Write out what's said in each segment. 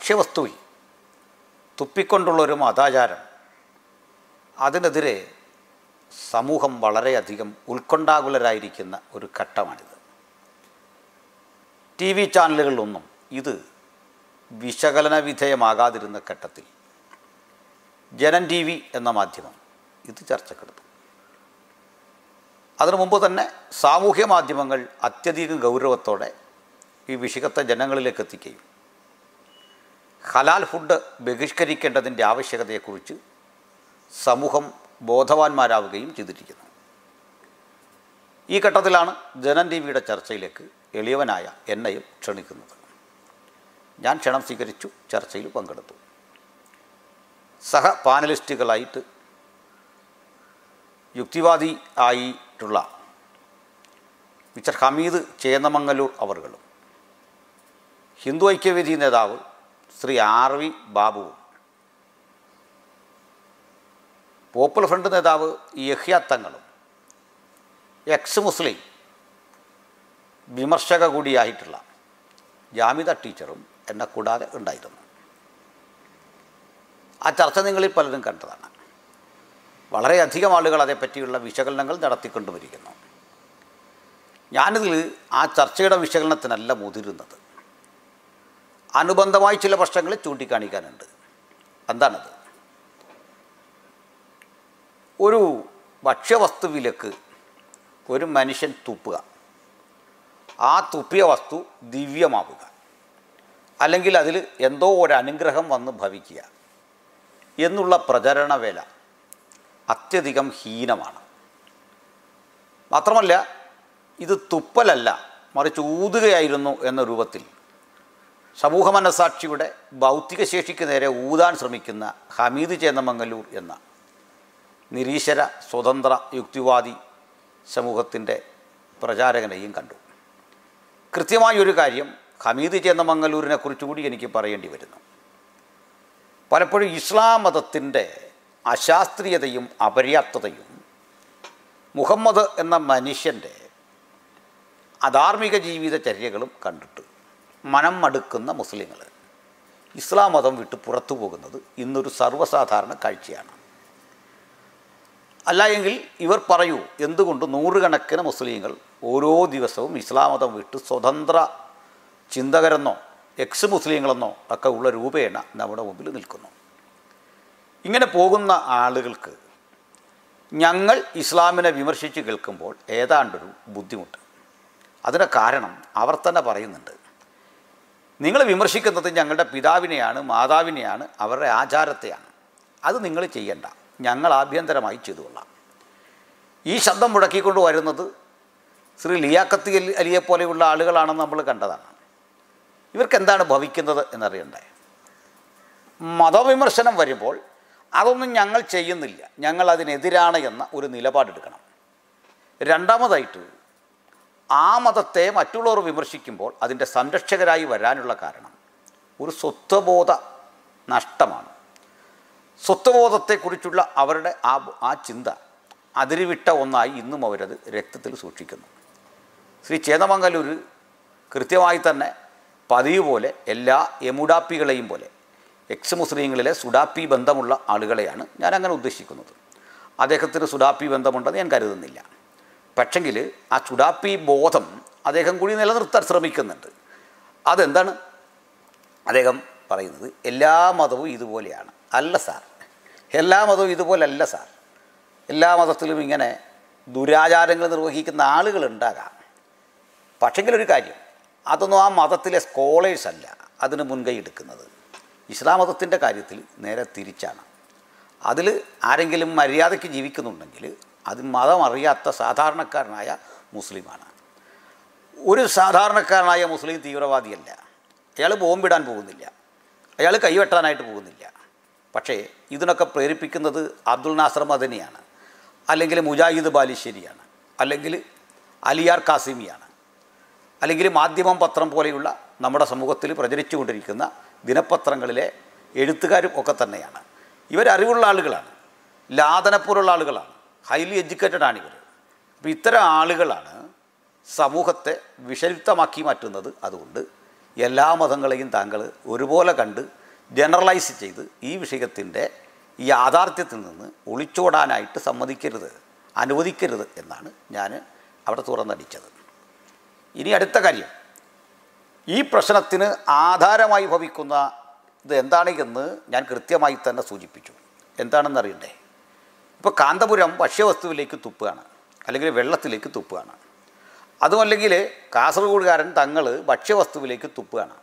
ഭക്ഷ്യവസ്തുവിൽ തുപ്പിക്കൊണ്ടുള്ളൊരു മതാചാരം അതിനെതിരെ സമൂഹം വളരെയധികം ഉത്കണ്ഠാകുലരായിരിക്കുന്ന ഒരു ഘട്ടമാണിത് ടി വി ചാനലുകളിലൊന്നും ഇത് വിശകലന വിധേയമാകാതിരുന്ന ഘട്ടത്തിൽ ജനൻ ടി വി എന്ന മാധ്യമം ഇത് ചർച്ചക്കെടുത്തു അതിനു മുമ്പ് തന്നെ സാമൂഹ്യ മാധ്യമങ്ങൾ അത്യധികം ഗൗരവത്തോടെ ഈ വിഷയത്തെ ജനങ്ങളിലേക്ക് എത്തിക്കുകയും ഹലാൽ ഫുഡ് ബഹിഷ്കരിക്കേണ്ടതിൻ്റെ ആവശ്യകതയെക്കുറിച്ച് സമൂഹം ബോധവാന്മാരാവുകയും ചെയ്തിരിക്കുന്നു ഈ ഘട്ടത്തിലാണ് ജനൻ ടി വിയുടെ ചർച്ചയിലേക്ക് എളിയവനായ എന്നെയും ക്ഷണിക്കുന്നത് ഞാൻ ക്ഷണം സ്വീകരിച്ചു ചർച്ചയിൽ പങ്കെടുത്തു സഹ പാനലിസ്റ്റുകളായിട്ട് യുക്തിവാദി ആയിട്ടുള്ള മിസ്റ്റർ ഹമീദ് ചേന്നമംഗലൂർ അവർകളും ഹിന്ദു ഐക്യവേദി നേതാവ് ശ്രീ ആർ വി ബാബുവും പോപ്പുലർ ഫ്രണ്ട് നേതാവ് യഹ്യ തങ്ങളും എക്സ് മുസ്ലിം വിമർശക കൂടിയായിട്ടുള്ള ജാമിത ടീച്ചറും എന്നെ കൂടാതെ ഉണ്ടായിരുന്നു ആ ചർച്ച നിങ്ങളിൽ പലരും കണ്ടതാണ് വളരെയധികം ആളുകൾ അതേപ്പറ്റിയുള്ള വിശകലനങ്ങൾ നടത്തിക്കൊണ്ടുവരിക്കുന്നു ഞാനിതിൽ ആ ചർച്ചയുടെ വിശകലനത്തിനല്ല മുതിരുന്നത് അനുബന്ധമായി ചില പ്രശ്നങ്ങൾ ചൂണ്ടിക്കാണിക്കാനുണ്ട് എന്താണത് ഒരു ഭക്ഷ്യവസ്തുവിലേക്ക് ഒരു മനുഷ്യൻ തുപ്പുക ആ തുപ്പിയ വസ്തു ദിവ്യമാവുക അല്ലെങ്കിൽ അതിൽ എന്തോ ഒരു അനുഗ്രഹം വന്ന് ഭവിക്കുക എന്നുള്ള പ്രചരണ വേല അത്യധികം ഹീനമാണ് മാത്രമല്ല ഇത് തുപ്പലല്ല മറിച്ച് ഊതുകയായിരുന്നു എന്ന രൂപത്തിൽ സമൂഹ മനസാക്ഷിയുടെ ഭൗതിക ശേഷിക്ക് നേരെ ഊതാൻ ശ്രമിക്കുന്ന ഹമീദ് ചേന്നമംഗലൂർ എന്ന നിരീശ്വര സ്വതന്ത്ര യുക്തിവാദി സമൂഹത്തിൻ്റെ പ്രചാരകനെയും കണ്ടു കൃത്യമായൊരു കാര്യം ഹമീദ് ചേന്നമംഗലൂരിനെ കുറിച്ച് കൂടി എനിക്ക് പറയേണ്ടി വരുന്നു പലപ്പോഴും ഇസ്ലാം മതത്തിൻ്റെ അശാസ്ത്രീയതയും അപര്യാപ്തതയും മുഹമ്മദ് എന്ന മനുഷ്യൻ്റെ അധാർമിക ജീവിതചര്യകളും കണ്ടിട്ട് മനം മടുക്കുന്ന മുസ്ലിങ്ങൾ ഇസ്ലാം മതം വിട്ട് പുറത്തു പോകുന്നത് ഇന്നൊരു സർവ്വസാധാരണ കാഴ്ചയാണ് അല്ല എങ്കിൽ ഇവർ പറയൂ എന്തുകൊണ്ട് നൂറുകണക്കിന് മുസ്ലിങ്ങൾ ഓരോ ദിവസവും ഇസ്ലാം മതം വിട്ട് സ്വതന്ത്ര ചിന്തകരെന്നോ എക്സ് മുസ്ലിങ്ങളെന്നോ ഒക്കെ ഉള്ള രൂപേണ നമ്മുടെ മുമ്പിൽ നിൽക്കുന്നു ഇങ്ങനെ പോകുന്ന ആളുകൾക്ക് ഞങ്ങൾ ഇസ്ലാമിനെ വിമർശിച്ച് കേൾക്കുമ്പോൾ ഏതാണ്ടൊരു ബുദ്ധിമുട്ട് അതിന് കാരണം അവർ തന്നെ പറയുന്നുണ്ട് നിങ്ങൾ വിമർശിക്കുന്നത് ഞങ്ങളുടെ പിതാവിനെയാണ് മാതാവിനെയാണ് അവരുടെ ആചാരത്തെയാണ് അത് നിങ്ങൾ ചെയ്യണ്ട ഞങ്ങൾ ആഭ്യന്തരമായി ചെയ്തുകൊള്ളാം ഈ ശബ്ദം മുടക്കിക്കൊണ്ട് വരുന്നത് ശ്രീ ലിയാക്കത്ത് അലി അലിയെ പോലെയുള്ള ആളുകളാണെന്ന് നമ്മൾ കണ്ടതാണ് ഇവർക്ക് എന്താണ് ഭവിക്കുന്നത് എന്നറിയണ്ടേ മതവിമർശനം വരുമ്പോൾ അതൊന്നും ഞങ്ങൾ ചെയ്യുന്നില്ല ഞങ്ങൾ അതിനെതിരാണ് എന്ന ഒരു നിലപാടെടുക്കണം രണ്ടാമതായിട്ട് ആ മതത്തെ മറ്റുള്ളവർ വിമർശിക്കുമ്പോൾ അതിൻ്റെ സംരക്ഷകരായി വരാനുള്ള കാരണം ഒരു സ്വത്വബോധ നഷ്ടമാണ് സ്വത്വബോധത്തെക്കുറിച്ചുള്ള അവരുടെ ആ ആ ചിന്ത അതിരുവിട്ട ഒന്നായി ഇന്നും അവരത് രക്തത്തിൽ സൂക്ഷിക്കുന്നു ശ്രീ ചേതമംഗലൂർ കൃത്യമായി തന്നെ പതിവ് പോലെ എല്ലാ എമുഡാപ്പികളെയും പോലെ എക്സ് മുസ്ലിങ്ങളിലെ സുഡാപ്പി ബന്ധമുള്ള ആളുകളെയാണ് ഞാൻ അങ്ങനെ ഉദ്ദേശിക്കുന്നത് അദ്ദേഹത്തിന് സുഡാപ്പി ബന്ധമുണ്ടെന്ന് ഞാൻ കരുതുന്നില്ല പക്ഷെങ്കിൽ ആ സുഡാപ്പി ബോധം അദ്ദേഹം കൂടി നിലനിർത്താൻ ശ്രമിക്കുന്നുണ്ട് അതെന്താണ് അദ്ദേഹം പറയുന്നത് എല്ലാ മതവും ഇതുപോലെയാണ് അല്ല സാർ എല്ലാ മതവും ഇതുപോലല്ല സാർ എല്ലാ മതത്തിലും ഇങ്ങനെ ദുരാചാരങ്ങൾ നിർവഹിക്കുന്ന ആളുകളുണ്ടാകാം പക്ഷെങ്കിലൊരു കാര്യം അതൊന്നും ആ മതത്തിലെ സ്കോളേഴ്സ് അല്ല അതിന് മുൻകൈ എടുക്കുന്നത് ഇസ്ലാം മതത്തിൻ്റെ കാര്യത്തിൽ നേരെ തിരിച്ചാണ് അതിൽ ആരെങ്കിലും മര്യാദയ്ക്ക് ജീവിക്കുന്നുണ്ടെങ്കിൽ അത് മതം അറിയാത്ത സാധാരണക്കാരനായ മുസ്ലിമാണ് ഒരു സാധാരണക്കാരനായ മുസ്ലിം തീവ്രവാദിയല്ല അയാൾ ബോംബിടാൻ പോകുന്നില്ല അയാൾ കൈവെട്ടാനായിട്ട് പോകുന്നില്ല പക്ഷേ ഇതിനൊക്കെ പ്രേരിപ്പിക്കുന്നത് അബ്ദുൽ നാസർ മദനിയാണ് അല്ലെങ്കിൽ മുജാഹിദ് ബാലിശ്ശേരിയാണ് അല്ലെങ്കിൽ അലിയാർ കാസിമിയാണ് അല്ലെങ്കിൽ മാധ്യമം പത്രം പോലെയുള്ള നമ്മുടെ സമൂഹത്തിൽ പ്രചരിച്ചുകൊണ്ടിരിക്കുന്ന ദിനപത്രങ്ങളിലെ എഴുത്തുകാരും ഒക്കെ തന്നെയാണ് ഇവർ അറിവുള്ള ആളുകളാണ് ലാതനപ്പോലുള്ള ആളുകളാണ് ഹൈലി എഡ്യൂക്കേറ്റഡ് ആണ് ഇവർ അപ്പോൾ ഇത്തരം ആളുകളാണ് സമൂഹത്തെ വിഷലിപ്തമാക്കി മാറ്റുന്നത് അതുകൊണ്ട് എല്ലാ മതങ്ങളെയും താങ്കൾ ഒരുപോലെ കണ്ട് ജനറലൈസ് ചെയ്ത് ഈ വിഷയത്തിൻ്റെ ഈ യാഥാർത്ഥ്യത്തിൽ നിന്ന് ഒളിച്ചോടാനായിട്ട് സമ്മതിക്കരുത് അനുവദിക്കരുത് എന്നാണ് ഞാൻ അവിടെ തുറന്നടിച്ചത് ഇനി അടുത്ത കാര്യം ഈ പ്രശ്നത്തിന് ആധാരമായി ഭവിക്കുന്ന ഇത് എന്താണ് എന്ന് ഞാൻ കൃത്യമായി തന്നെ സൂചിപ്പിച്ചു എന്താണെന്ന് അറിയണ്ടേ ഇപ്പോൾ കാന്തപുരം ഭക്ഷ്യവസ്തുവിലേക്ക് തുപ്പുകയാണ് അല്ലെങ്കിൽ വെള്ളത്തിലേക്ക് തുപ്പുകയാണ് അതുമല്ലെങ്കിൽ കാസർഗോഡുകാരൻ തങ്ങൾ ഭക്ഷ്യവസ്തുവിലേക്ക് തുപ്പുകയാണ്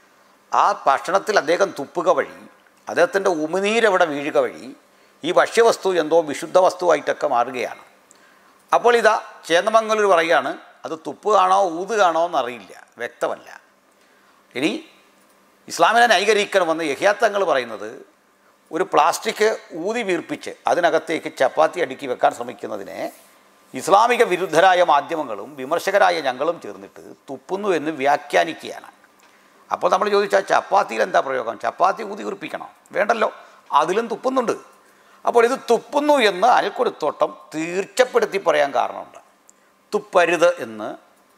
ആ ഭക്ഷണത്തിൽ അദ്ദേഹം തുപ്പുക വഴി അദ്ദേഹത്തിൻ്റെ ഉമിനീരവിടെ വീഴുക വഴി ഈ ഭക്ഷ്യവസ്തു എന്തോ വിശുദ്ധ വസ്തുവായിട്ടൊക്കെ മാറുകയാണ് അപ്പോൾ ഇതാ ചേന്നമംഗലൂർ പറയുകയാണ് അത് തുപ്പുകയാണോ ഊതുകയാണോ എന്നറിയില്ല വ്യക്തമല്ല ഇനി ഇസ്ലാമിനെ ന്യായീകരിക്കണമെന്ന് യഹ്യാത്തങ്ങൾ പറയുന്നത് ഒരു പ്ലാസ്റ്റിക് ഊതി വീർപ്പിച്ച് അതിനകത്തേക്ക് ചപ്പാത്തി അടുക്കി വെക്കാൻ ശ്രമിക്കുന്നതിനെ ഇസ്ലാമിക വിരുദ്ധരായ മാധ്യമങ്ങളും വിമർശകരായ ഞങ്ങളും ചേർന്നിട്ട് തുപ്പുന്നു എന്ന് വ്യാഖ്യാനിക്കുകയാണ് അപ്പോൾ നമ്മൾ ചോദിച്ചാൽ ചപ്പാത്തിയിൽ എന്താ പ്രയോഗം ചപ്പാത്തി ഊതി വീർപ്പിക്കണം വേണ്ടല്ലോ അതിലും തുപ്പുന്നുണ്ട് അപ്പോൾ ഇത് തുപ്പുന്നു എന്ന് അയൽക്കൊടുത്തോട്ടം തീർച്ചപ്പെടുത്തി പറയാൻ കാരണമുണ്ട് തുപ്പരുത് എന്ന്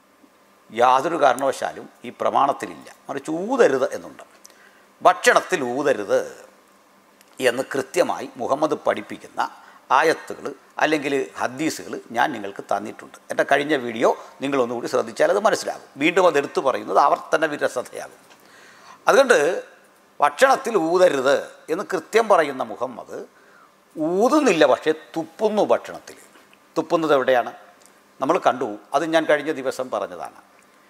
യാതൊരു കാരണവശാലും ഈ പ്രമാണത്തിലില്ല മറിച്ച് ഊതരുത് എന്നുണ്ട് ഭക്ഷണത്തിൽ ഊതരുത് എന്ന് കൃത്യമായി മുഹമ്മദ് പഠിപ്പിക്കുന്ന ആയത്തുകൾ അല്ലെങ്കിൽ ഹദീസുകൾ ഞാൻ നിങ്ങൾക്ക് തന്നിട്ടുണ്ട് എൻ്റെ കഴിഞ്ഞ വീഡിയോ നിങ്ങളൊന്നുകൂടി ശ്രദ്ധിച്ചാൽ അത് മനസ്സിലാകും വീണ്ടും അത് എടുത്തു പറയുന്നത് ആവർത്തന വിരസതയാകും അതുകൊണ്ട് ഭക്ഷണത്തിൽ ഊതരുത് എന്ന് കൃത്യം പറയുന്ന മുഹമ്മദ് ഊതുന്നില്ല പക്ഷേ തുപ്പുന്നു ഭക്ഷണത്തിൽ തുപ്പുന്നത് എവിടെയാണ് നമ്മൾ കണ്ടു അത് ഞാൻ കഴിഞ്ഞ ദിവസം പറഞ്ഞതാണ്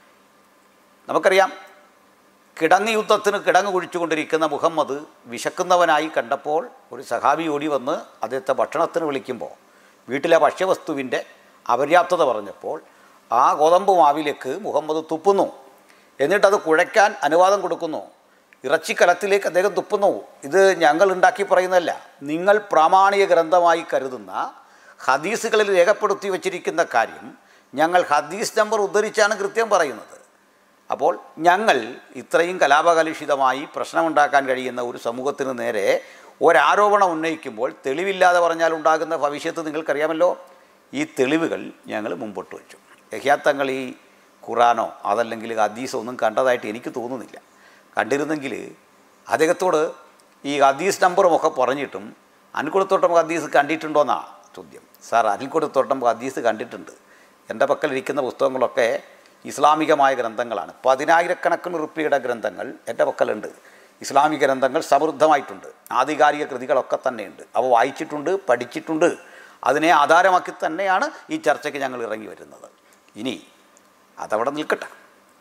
നമുക്കറിയാം കിടങ്ങ് യുദ്ധത്തിന് കിടങ്ങ് കുഴിച്ചുകൊണ്ടിരിക്കുന്ന മുഹമ്മദ് വിശക്കുന്നവനായി കണ്ടപ്പോൾ ഒരു സഹാബി ഓടി വന്ന് അദ്ദേഹത്തെ ഭക്ഷണത്തിന് വിളിക്കുമ്പോൾ വീട്ടിലെ ഭക്ഷ്യവസ്തുവിൻ്റെ അപര്യാപ്തത പറഞ്ഞപ്പോൾ ആ ഗോതമ്പ് മാവിലേക്ക് മുഹമ്മദ് തുപ്പുന്നു എന്നിട്ടത് കുഴയ്ക്കാൻ അനുവാദം കൊടുക്കുന്നു ഇറച്ചിക്കലത്തിലേക്ക് അദ്ദേഹം തുപ്പുന്നു ഇത് ഞങ്ങൾ ഉണ്ടാക്കി പറയുന്നതല്ല നിങ്ങൾ പ്രാമാണിക ഗ്രന്ഥമായി കരുതുന്ന ഹദീസുകളിൽ രേഖപ്പെടുത്തി വച്ചിരിക്കുന്ന കാര്യം ഞങ്ങൾ ഹദീസ് നമ്പർ ഉദ്ധരിച്ചാണ് കൃത്യം പറയുന്നത് അപ്പോൾ ഞങ്ങൾ ഇത്രയും കലാപകലുഷിതമായി പ്രശ്നമുണ്ടാക്കാൻ കഴിയുന്ന ഒരു സമൂഹത്തിന് നേരെ ഒരാരോപണം ഉന്നയിക്കുമ്പോൾ തെളിവില്ലാതെ പറഞ്ഞാൽ ഉണ്ടാകുന്ന ഭവിഷ്യത്ത് നിങ്ങൾക്കറിയാമല്ലോ ഈ തെളിവുകൾ ഞങ്ങൾ മുമ്പോട്ട് വെച്ചു യഹ്യാത്തങ്ങൾ ഈ ഖുറാനോ അതല്ലെങ്കിൽ ഹദീസോ ഒന്നും കണ്ടതായിട്ട് എനിക്ക് തോന്നുന്നില്ല കണ്ടിരുന്നെങ്കിൽ അദ്ദേഹത്തോട് ഈ ഹദീസ് നമ്പറും ഒക്കെ പറഞ്ഞിട്ടും അനിൽക്കുടത്തോട്ടം ഹദീസ് കണ്ടിട്ടുണ്ടോയെന്നാണ് ചോദ്യം സാർ അനിൽക്കുടത്തോട്ടം ഹദീസ് കണ്ടിട്ടുണ്ട് എൻ്റെ പക്കലിരിക്കുന്ന പുസ്തകങ്ങളൊക്കെ ഇസ്ലാമികമായ ഗ്രന്ഥങ്ങളാണ് പതിനായിരക്കണക്കിന് റുപ്യയുടെ ഗ്രന്ഥങ്ങൾ എൻ്റെ പക്കലുണ്ട് ഇസ്ലാമിക ഗ്രന്ഥങ്ങൾ സമൃദ്ധമായിട്ടുണ്ട് ആധികാരിക കൃതികളൊക്കെ തന്നെയുണ്ട് അവ വായിച്ചിട്ടുണ്ട് പഠിച്ചിട്ടുണ്ട് അതിനെ ആധാരമാക്കി തന്നെയാണ് ഈ ചർച്ചയ്ക്ക് ഞങ്ങൾ ഇറങ്ങി വരുന്നത് ഇനി അതവിടെ നിൽക്കട്ടെ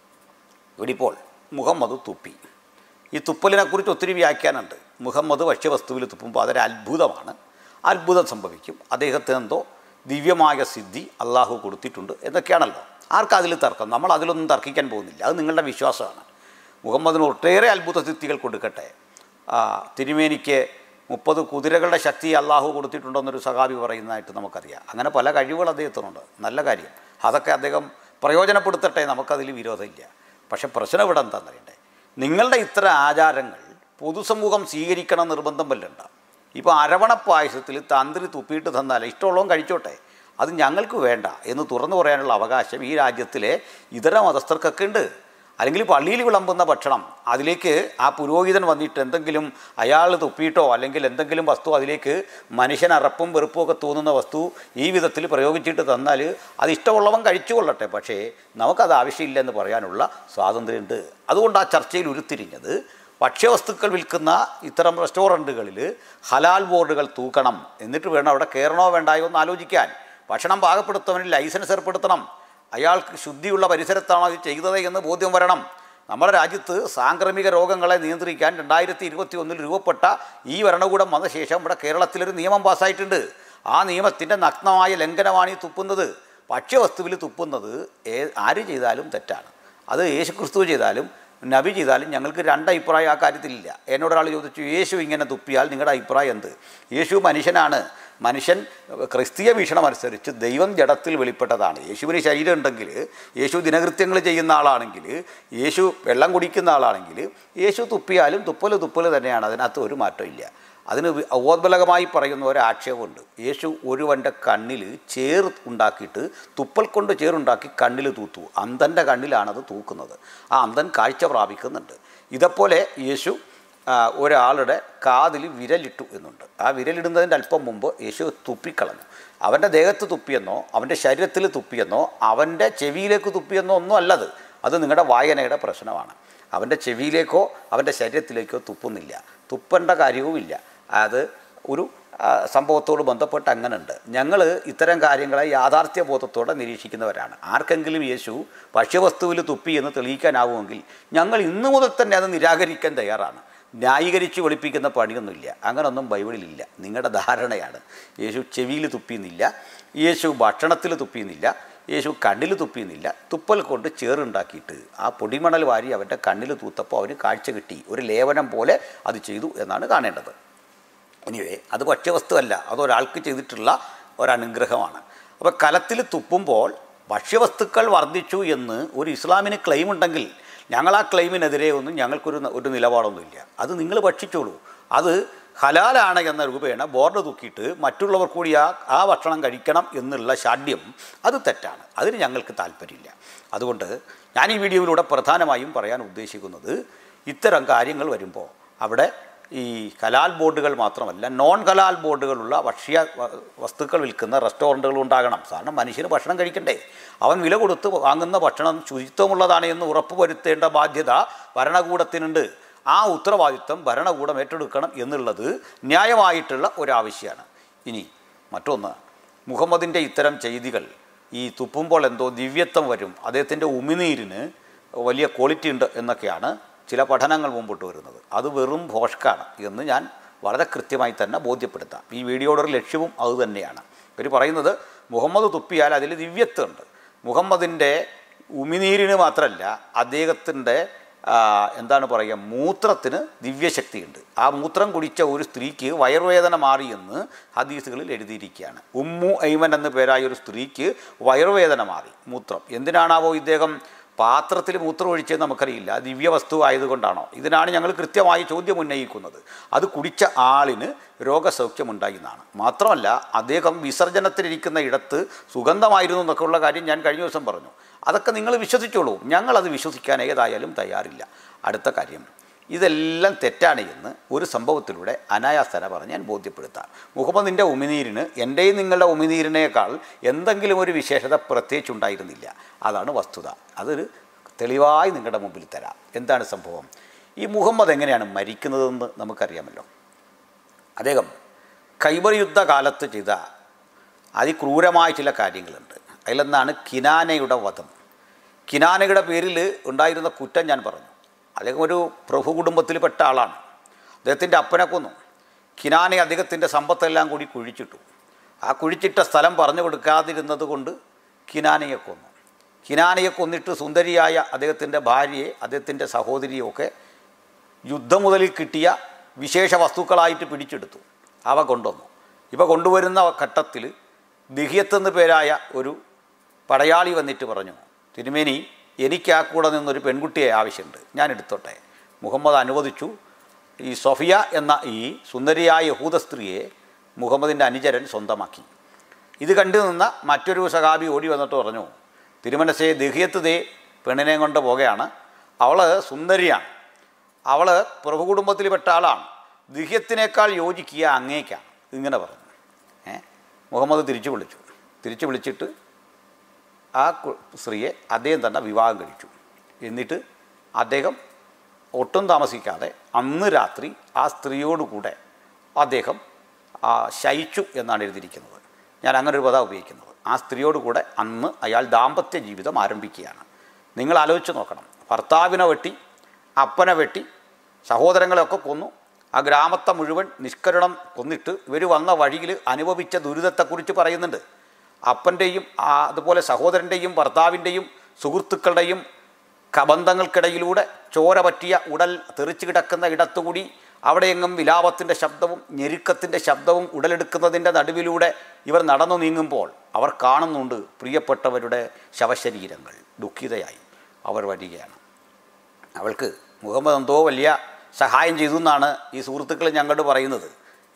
ഇവിടെ ഇപ്പോൾ മുഹമ്മദ് തുപ്പി ഈ തുപ്പലിനെക്കുറിച്ച് ഒത്തിരി വ്യാഖ്യാനമുണ്ട് മുഹമ്മദ് ഭക്ഷ്യവസ്തുവിൽ തുപ്പുമ്പോൾ അതൊരു അത്ഭുതമാണ് അത്ഭുതം സംഭവിക്കും അദ്ദേഹത്തിന് എന്തോ ദിവ്യമായ സിദ്ധി അള്ളാഹു കൊടുത്തിട്ടുണ്ട് എന്നൊക്കെയാണല്ലോ ആർക്കതിൽ തർക്കം നമ്മൾ അതിലൊന്നും തർക്കിക്കാൻ പോകുന്നില്ല അത് നിങ്ങളുടെ വിശ്വാസമാണ് മുഹമ്മദിന് ഒട്ടേറെ അത്ഭുത സിദ്ധികൾ കൊടുക്കട്ടെ ആ, തിരുമേനിക്ക് മുപ്പത് കുതിരകളുടെ ശക്തി അള്ളാഹു കൊടുത്തിട്ടുണ്ടെന്നൊരു സഹാബി പറയുന്നതായിട്ട് നമുക്കറിയാം അങ്ങനെ പല കഴിവുകൾ അദ്ദേഹത്തിനുണ്ട് നല്ല കാര്യം അതൊക്കെ അദ്ദേഹം പ്രയോജനപ്പെടുത്തട്ടെ നമുക്കതിൽ വിരോധമില്ല പക്ഷെ പ്രശ്നം ഇവിടെ എന്താണെന്ന് അറിയണ്ടേ നിങ്ങളുടെ ഇത്തരം ആചാരങ്ങൾ പൊതുസമൂഹം സ്വീകരിക്കണം നിർബന്ധം വല്ലണ്ട ഇപ്പോൾ അരവണ പായസത്തിൽ തന്ത്രി തുപ്പിയിട്ട് തന്നാൽ ഇഷ്ടമുള്ളവൻ കഴിച്ചോട്ടെ അത് ഞങ്ങൾക്ക് വേണ്ട എന്ന് തുറന്നു പറയാനുള്ള അവകാശം ഈ രാജ്യത്തിലെ ഇതര മതസ്ഥർക്കൊക്കെ ഉണ്ട് അല്ലെങ്കിൽ പള്ളിയിൽ വിളമ്പുന്ന ഭക്ഷണം അതിലേക്ക് ആ പുരോഹിതൻ വന്നിട്ട് എന്തെങ്കിലും അയാൾ തുപ്പിയിട്ടോ അല്ലെങ്കിൽ എന്തെങ്കിലും വസ്തു അതിലേക്ക് മനുഷ്യൻ അറപ്പും വെറുപ്പും ഒക്കെ തോന്നുന്ന വസ്തു ഈ വിധത്തിൽ പ്രയോഗിച്ചിട്ട് തന്നാൽ അത് ഇഷ്ടമുള്ളവൻ കഴിച്ചു കൊള്ളട്ടെ പക്ഷേ നമുക്കത് ആവശ്യമില്ലെന്ന് പറയാനുള്ള സ്വാതന്ത്ര്യമുണ്ട് അതുകൊണ്ട് ആ ചർച്ചയിൽ ഉരുത്തിരിഞ്ഞത് ഭക്ഷ്യവസ്തുക്കൾ വിൽക്കുന്ന ഇത്തരം റെസ്റ്റോറൻറ്റുകളിൽ ഹലാൽ ബോർഡുകൾ തൂക്കണം എന്നിട്ട് വേണം അവിടെ കയറണോ വേണ്ടായോ എന്ന് ആലോചിക്കാൻ ഭക്ഷണം പാകപ്പെടുത്തവന് ലൈസൻസ് ഏർപ്പെടുത്തണം അയാൾക്ക് ശുദ്ധിയുള്ള പരിസരത്താണോ ഇത് ചെയ്തത് എന്ന് ബോധ്യം വരണം നമ്മുടെ രാജ്യത്ത് സാംക്രമിക രോഗങ്ങളെ നിയന്ത്രിക്കാൻ രണ്ടായിരത്തി ഇരുപത്തി ഒന്നിൽ രൂപപ്പെട്ട ഈ ഭരണകൂടം വന്ന ശേഷം ഇവിടെ കേരളത്തിലൊരു നിയമം പാസ്സായിട്ടുണ്ട് ആ നിയമത്തിൻ്റെ നഗ്നമായ ലംഘനമാണ് ഈ തുപ്പുന്നത് ഭക്ഷ്യവസ്തുവിൽ തുപ്പുന്നത് ഏ ആര് ചെയ്താലും തെറ്റാണ് അത് യേശു ക്രിസ്തു ചെയ്താലും നബി ചെയ്താലും ഞങ്ങൾക്ക് രണ്ട് അഭിപ്രായം ആ കാര്യത്തിലില്ല എന്നോടൊരാൾ ചോദിച്ചു യേശു ഇങ്ങനെ തുപ്പിയാൽ നിങ്ങളുടെ അഭിപ്രായം എന്ത് യേശു മനുഷ്യനാണ് മനുഷ്യൻ ക്രിസ്തീയ വീക്ഷണം അനുസരിച്ച് ദൈവം ജഡത്തിൽ വെളിപ്പെട്ടതാണ് യേശുവിന് ശരീരം ഉണ്ടെങ്കിൽ യേശു ദിനകൃത്യങ്ങൾ ചെയ്യുന്ന ആളാണെങ്കിൽ യേശു വെള്ളം കുടിക്കുന്ന ആളാണെങ്കിൽ യേശു തുപ്പിയാലും തുപ്പൽ തുപ്പൽ തന്നെയാണ് അതിനകത്ത് ഒരു മാറ്റമില്ല അതിന് വി- ഉപോത്ബലകമായി പറയുന്ന ഒരു ആക്ഷേപമുണ്ട് യേശു ഒരുവൻ്റെ കണ്ണിൽ ചേർ ഉണ്ടാക്കിയിട്ട് തുപ്പൽ കൊണ്ട് ചേറുണ്ടാക്കി കണ്ണിൽ തൂത്തു അന്ധൻ്റെ കണ്ണിലാണത് തൂക്കുന്നത് ആ അന്ധൻ കാഴ്ച പ്രാപിക്കുന്നുണ്ട് ഇതേപോലെ യേശു ആ, ഒരാളുടെ കാതിൽ വിരലിട്ടു എന്നുണ്ട് ആ വിരലിടുന്നതിൻ്റെ അല്പം മുമ്പ് യേശു തുപ്പിക്കളഞ്ഞു അവൻ്റെ ദേഹത്ത് തുപ്പിയെന്നോ അവൻ്റെ ശരീരത്തിൽ തുപ്പിയെന്നോ അവൻ്റെ ചെവിയിലേക്ക് തുപ്പിയെന്നോ ഒന്നും അല്ലത് അത് നിങ്ങളുടെ വായനയുടെ പ്രശ്നമാണ് അവൻ്റെ ചെവിയിലേക്കോ അവൻ്റെ ശരീരത്തിലേക്കോ തുപ്പുന്നില്ല തുപ്പേണ്ട കാര്യവുമില്ല അത് ഒരു ആ, സംഭവത്തോട് ബന്ധപ്പെട്ട് അങ്ങനെ ഉണ്ട് ഞങ്ങൾ ഇത്തരം കാര്യങ്ങളെ യാഥാർത്ഥ്യബോധത്തോടെ നിരീക്ഷിക്കുന്നവരാണ് ആർക്കെങ്കിലും യേശു ഭക്ഷ്യവസ്തുവിൽ തുപ്പി എന്ന് തെളിയിക്കാനാവുമെങ്കിൽ ഞങ്ങൾ ഇന്നു മുതൽ തന്നെ അത് നിരാകരിക്കാൻ തയ്യാറാണ് ന്യായീകരിച്ച് വെളുപ്പിക്കുന്ന പണിയൊന്നുമില്ല അങ്ങനൊന്നും ബൈബിളിലില്ല നിങ്ങളുടെ ധാരണയാണ് യേശു ചെവിയിൽ തുപ്പിയെന്നില്ല യേശു ഭക്ഷണത്തിൽ തുപ്പിയെന്നില്ല യേശു കണ്ണിൽ തുപ്പിയെന്നില്ല തുപ്പൽ കൊണ്ട് ചേറുണ്ടാക്കിയിട്ട് ആ പൊടിമണൽ വാരി അവൻ്റെ കണ്ണിൽ തൂത്തപ്പോൾ അവന് കാഴ്ച കിട്ടി ഒരു ലേവനം പോലെ അത് ചെയ്തു എന്നാണ് കാണേണ്ടത് എനിവേ അത് ഭക്ഷ്യവസ്തുവല്ല അതൊരാൾക്ക് ചെയ്തിട്ടുള്ള ഒരനുഗ്രഹമാണ് അപ്പോൾ കലത്തിൽ തുപ്പുമ്പോൾ ഭക്ഷ്യവസ്തുക്കൾ വർദ്ധിച്ചു എന്ന് ഒരു ഇസ്ലാമിന് ക്ലെയിം ഉണ്ടെങ്കിൽ ഞങ്ങൾ ആ ക്ലെയിമിനെതിരെ ഒന്നും ഞങ്ങൾക്കൊരു ന- ഒരു നിലപാടൊന്നുമില്ല അത് നിങ്ങൾ ഭക്ഷിച്ചോളൂ അത് ഹലാലാണ് എന്ന രൂപേണ ബോർഡ് തൂക്കിയിട്ട് മറ്റുള്ളവർ കൂടി ആ ആ ഭക്ഷണം കഴിക്കണം എന്നുള്ള ശാഠ്യം അത് തെറ്റാണ് അതിന് ഞങ്ങൾക്ക് താല്പര്യമില്ല അതുകൊണ്ട് ഞാൻ ഈ വീഡിയോയിലൂടെ പ്രധാനമായും പറയാൻ ഉദ്ദേശിക്കുന്നത് ഇത്തരം കാര്യങ്ങൾ വരുമ്പോൾ അവിടെ ഈ കലാൽ ബോർഡുകൾ മാത്രമല്ല നോൺ കലാൽ ബോർഡുകളുള്ള ഭക്ഷ്യ വ- വസ്തുക്കൾ വിൽക്കുന്ന റെസ്റ്റോറൻറ്റുകൾ ഉണ്ടാകണം കാരണം മനുഷ്യന് ഭക്ഷണം കഴിക്കണ്ടേ അവൻ വില കൊടുത്ത് വാങ്ങുന്ന ഭക്ഷണം ശുചിത്വമുള്ളതാണ് എന്ന് ഉറപ്പ് വരുത്തേണ്ട ബാധ്യത ഭരണകൂടത്തിനുണ്ട് ആ ഉത്തരവാദിത്വം ഭരണകൂടം ഏറ്റെടുക്കണം എന്നുള്ളത് ന്യായമായിട്ടുള്ള ഒരാവശ്യമാണ് ഇനി മറ്റൊന്ന് മുഹമ്മദിൻ്റെ ഇത്തരം ചെയ്തികൾ ഈ തുപ്പുമ്പോൾ എന്തോ ദിവ്യത്വം വരും അദ്ദേഹത്തിൻ്റെ ഉമിനീരിന് വലിയ ക്വാളിറ്റി ഉണ്ട് എന്നൊക്കെയാണ് ചില പഠനങ്ങൾ മുമ്പോട്ട് വരുന്നത് അത് വെറും ഭോഷ്കാണ് എന്ന് ഞാൻ വളരെ കൃത്യമായി തന്നെ ബോധ്യപ്പെടുത്താം ഈ വീഡിയോയുടെ ഒരു ലക്ഷ്യവും അതുതന്നെയാണ് ഇവർ പറയുന്നത് മുഹമ്മദ് തുപ്പിയാൽ അതിൽ ദിവ്യത്വമുണ്ട് മുഹമ്മദിൻ്റെ ഉമിനീരിന് മാത്രമല്ല അദ്ദേഹത്തിൻ്റെ ആ, എന്താണ് പറയുക മൂത്രത്തിന് ദിവ്യശക്തിയുണ്ട് ആ മൂത്രം കുടിച്ച ഒരു സ്ത്രീക്ക് വയറുവേദന മാറിയെന്ന് ഹദീസുകളിൽ എഴുതിയിരിക്കുകയാണ് ഉമ്മു ഐമൻ എന്ന പേരായ ഒരു സ്ത്രീക്ക് വയറുവേദന മാറി മൂത്രം എന്തിനാണാവോ ഇദ്ദേഹം പാത്രത്തിൽ മൂത്രം ഒഴിച്ചത് നമുക്കറിയില്ല ദിവ്യവസ്തു ആയതുകൊണ്ടാണോ ഇതിനാണ് ഞങ്ങൾ കൃത്യമായി ചോദ്യം ഉന്നയിക്കുന്നത് അത് കുടിച്ച ആളിന് രോഗസൗഖ്യമുണ്ടായി എന്നാണ് മാത്രമല്ല അദ്ദേഹം വിസർജനത്തിലിരിക്കുന്ന ഇടത്ത് സുഗന്ധമായിരുന്നു എന്നൊക്കെയുള്ള കാര്യം ഞാൻ കഴിഞ്ഞ ദിവസം പറഞ്ഞു അതൊക്കെ നിങ്ങൾ വിശ്വസിച്ചോളൂ ഞങ്ങളത് വിശ്വസിക്കാൻ ഏതായാലും തയ്യാറില്ല അടുത്ത കാര്യം ഇതെല്ലാം തെറ്റാണ് എന്ന് ഒരു സംഭവത്തിലൂടെ അനായാസന പറഞ്ഞ് ഞാൻ ബോധ്യപ്പെടുത്താം മുഹമ്മദിൻ്റെ ഉമിനീരിന് എൻ്റെയും നിങ്ങളുടെ ഉമിനീരിനേക്കാൾ എന്തെങ്കിലും ഒരു വിശേഷത പ്രത്യേകിച്ച് ഉണ്ടായിരുന്നില്ല അതാണ് വസ്തുത അതൊരു തെളിവായി നിങ്ങളുടെ മുമ്പിൽ തരാം എന്താണ് സംഭവം ഈ മുഹമ്മദ് എങ്ങനെയാണ് മരിക്കുന്നതെന്ന് നമുക്കറിയാമല്ലോ അദ്ദേഹം ഖൈബർ യുദ്ധകാലത്ത് ചെയ്ത അതിക്രൂരമായ ചില കാര്യങ്ങളുണ്ട് അതിലൊന്നാണ് കിനാനയുടെ വധം കിനാനയുടെ പേരിൽ ഉണ്ടായിരുന്ന കുറ്റം ഞാൻ പറഞ്ഞു അദ്ദേഹം ഒരു പ്രഭു കുടുംബത്തിൽപ്പെട്ട ആളാണ് അദ്ദേഹത്തിൻ്റെ അപ്പനെ കൊന്നു കിനാനെ അദ്ദേഹത്തിൻ്റെ സമ്പത്തെല്ലാം കൂടി കുഴിച്ചിട്ടു ആ കുഴിച്ചിട്ട സ്ഥലം പറഞ്ഞു കൊടുക്കാതിരുന്നത് കൊണ്ട് കിനാനയെ കൊന്നു കിനാനയെ കൊന്നിട്ട് സുന്ദരിയായ അദ്ദേഹത്തിൻ്റെ ഭാര്യയെ അദ്ദേഹത്തിൻ്റെ സഹോദരിയൊക്കെ യുദ്ധം മുതലിൽ കിട്ടിയ വിശേഷ വസ്തുക്കളായിട്ട് പിടിച്ചെടുത്തു അവ കൊണ്ടുവന്നു ഇവ കൊണ്ടുവരുന്ന ഘട്ടത്തിൽ ദിഹിയത്ത് എന്ന് പേരായ ഒരു പടയാളി വന്നിട്ട് പറഞ്ഞു തിരുമേനി എനിക്ക് ആ കൂടെ നിന്നൊരു പെൺകുട്ടിയെ ആവശ്യമുണ്ട് ഞാൻ എടുത്തോട്ടെ മുഹമ്മദ് അനുവദിച്ചു ഈ സൊഫിയ എന്ന ഈ സുന്ദരിയായ യഹൂദ സ്ത്രീയെ മുഹമ്മദിൻ്റെ അനുചരൻ സ്വന്തമാക്കി ഇത് കണ്ടു നിന്ന മറ്റൊരു സഹാബി ഓടി വന്നിട്ട് പറഞ്ഞു തിരുമനസേ ദഹിയത്ത് ദേ പെണ്ണിനെ കൊണ്ട് പോകുകയാണ് അവൾ സുന്ദരിയാണ് അവൾ പ്രഭു കുടുംബത്തിൽപ്പെട്ട ആളാണ് ദിഹ്യത്തിനേക്കാൾ യോജിക്കുക അങ്ങേക്കാണ് ഇങ്ങനെ പറഞ്ഞു ഏ മുഹമ്മദ് തിരിച്ചു വിളിച്ചു തിരിച്ചു വിളിച്ചിട്ട് ആ കു- സ്ത്രീയെ അദ്ദേഹം തന്നെ വിവാഹം കഴിച്ചു എന്നിട്ട് അദ്ദേഹം ഒട്ടും താമസിക്കാതെ അന്ന് രാത്രി ആ സ്ത്രീയോട് കൂടെ അദ്ദേഹം ആ, ശയിച്ചു എന്നാണ് എഴുതിയിരിക്കുന്നത് ഞാൻ അങ്ങനെ ഒരു പദം ഉപയോഗിക്കുന്നത് ആ സ്ത്രീയോട് കൂടെ അന്ന് അയാൾ ദാമ്പത്യ ജീവിതം ആരംഭിക്കുകയാണ് നിങ്ങൾ ആലോചിച്ച് നോക്കണം ഭർത്താവിനെ വെട്ടി അപ്പനെ വെട്ടി സഹോദരങ്ങളെയൊക്കെ കൊന്നു ആ ഗ്രാമത്തെ മുഴുവൻ നിഷ്കരണം കൊന്നിട്ട് ഇവർ വന്ന വഴിയിൽ അനുഭവിച്ച ദുരിതത്തെക്കുറിച്ച് പറയുന്നുണ്ട് അപ്പൻ്റെയും ആ അതുപോലെ സഹോദരൻ്റെയും ഭർത്താവിൻ്റെയും സുഹൃത്തുക്കളുടെയും കബന്ധങ്ങൾക്കിടയിലൂടെ ചോര പറ്റിയ ഉടൽ തെറിച്ചു കിടക്കുന്ന ഇടത്തുകൂടി അവിടെയെങ്ങും വിലാപത്തിൻ്റെ ശബ്ദവും ഞെരുക്കത്തിൻ്റെ ശബ്ദവും ഉടലെടുക്കുന്നതിൻ്റെ നടുവിലൂടെ ഇവർ നടന്നു നീങ്ങുമ്പോൾ അവർ കാണുന്നുണ്ട് പ്രിയപ്പെട്ടവരുടെ ശവശരീരങ്ങൾ ദുഃഖിതയായി അവർ വരികയാണ് അവൾക്ക് മുഹമ്മദ് എന്തോ വലിയ സഹായം ചെയ്തു എന്നാണ് ഈ സുഹൃത്തുക്കൾ ഞങ്ങളോട് പറയുന്നത്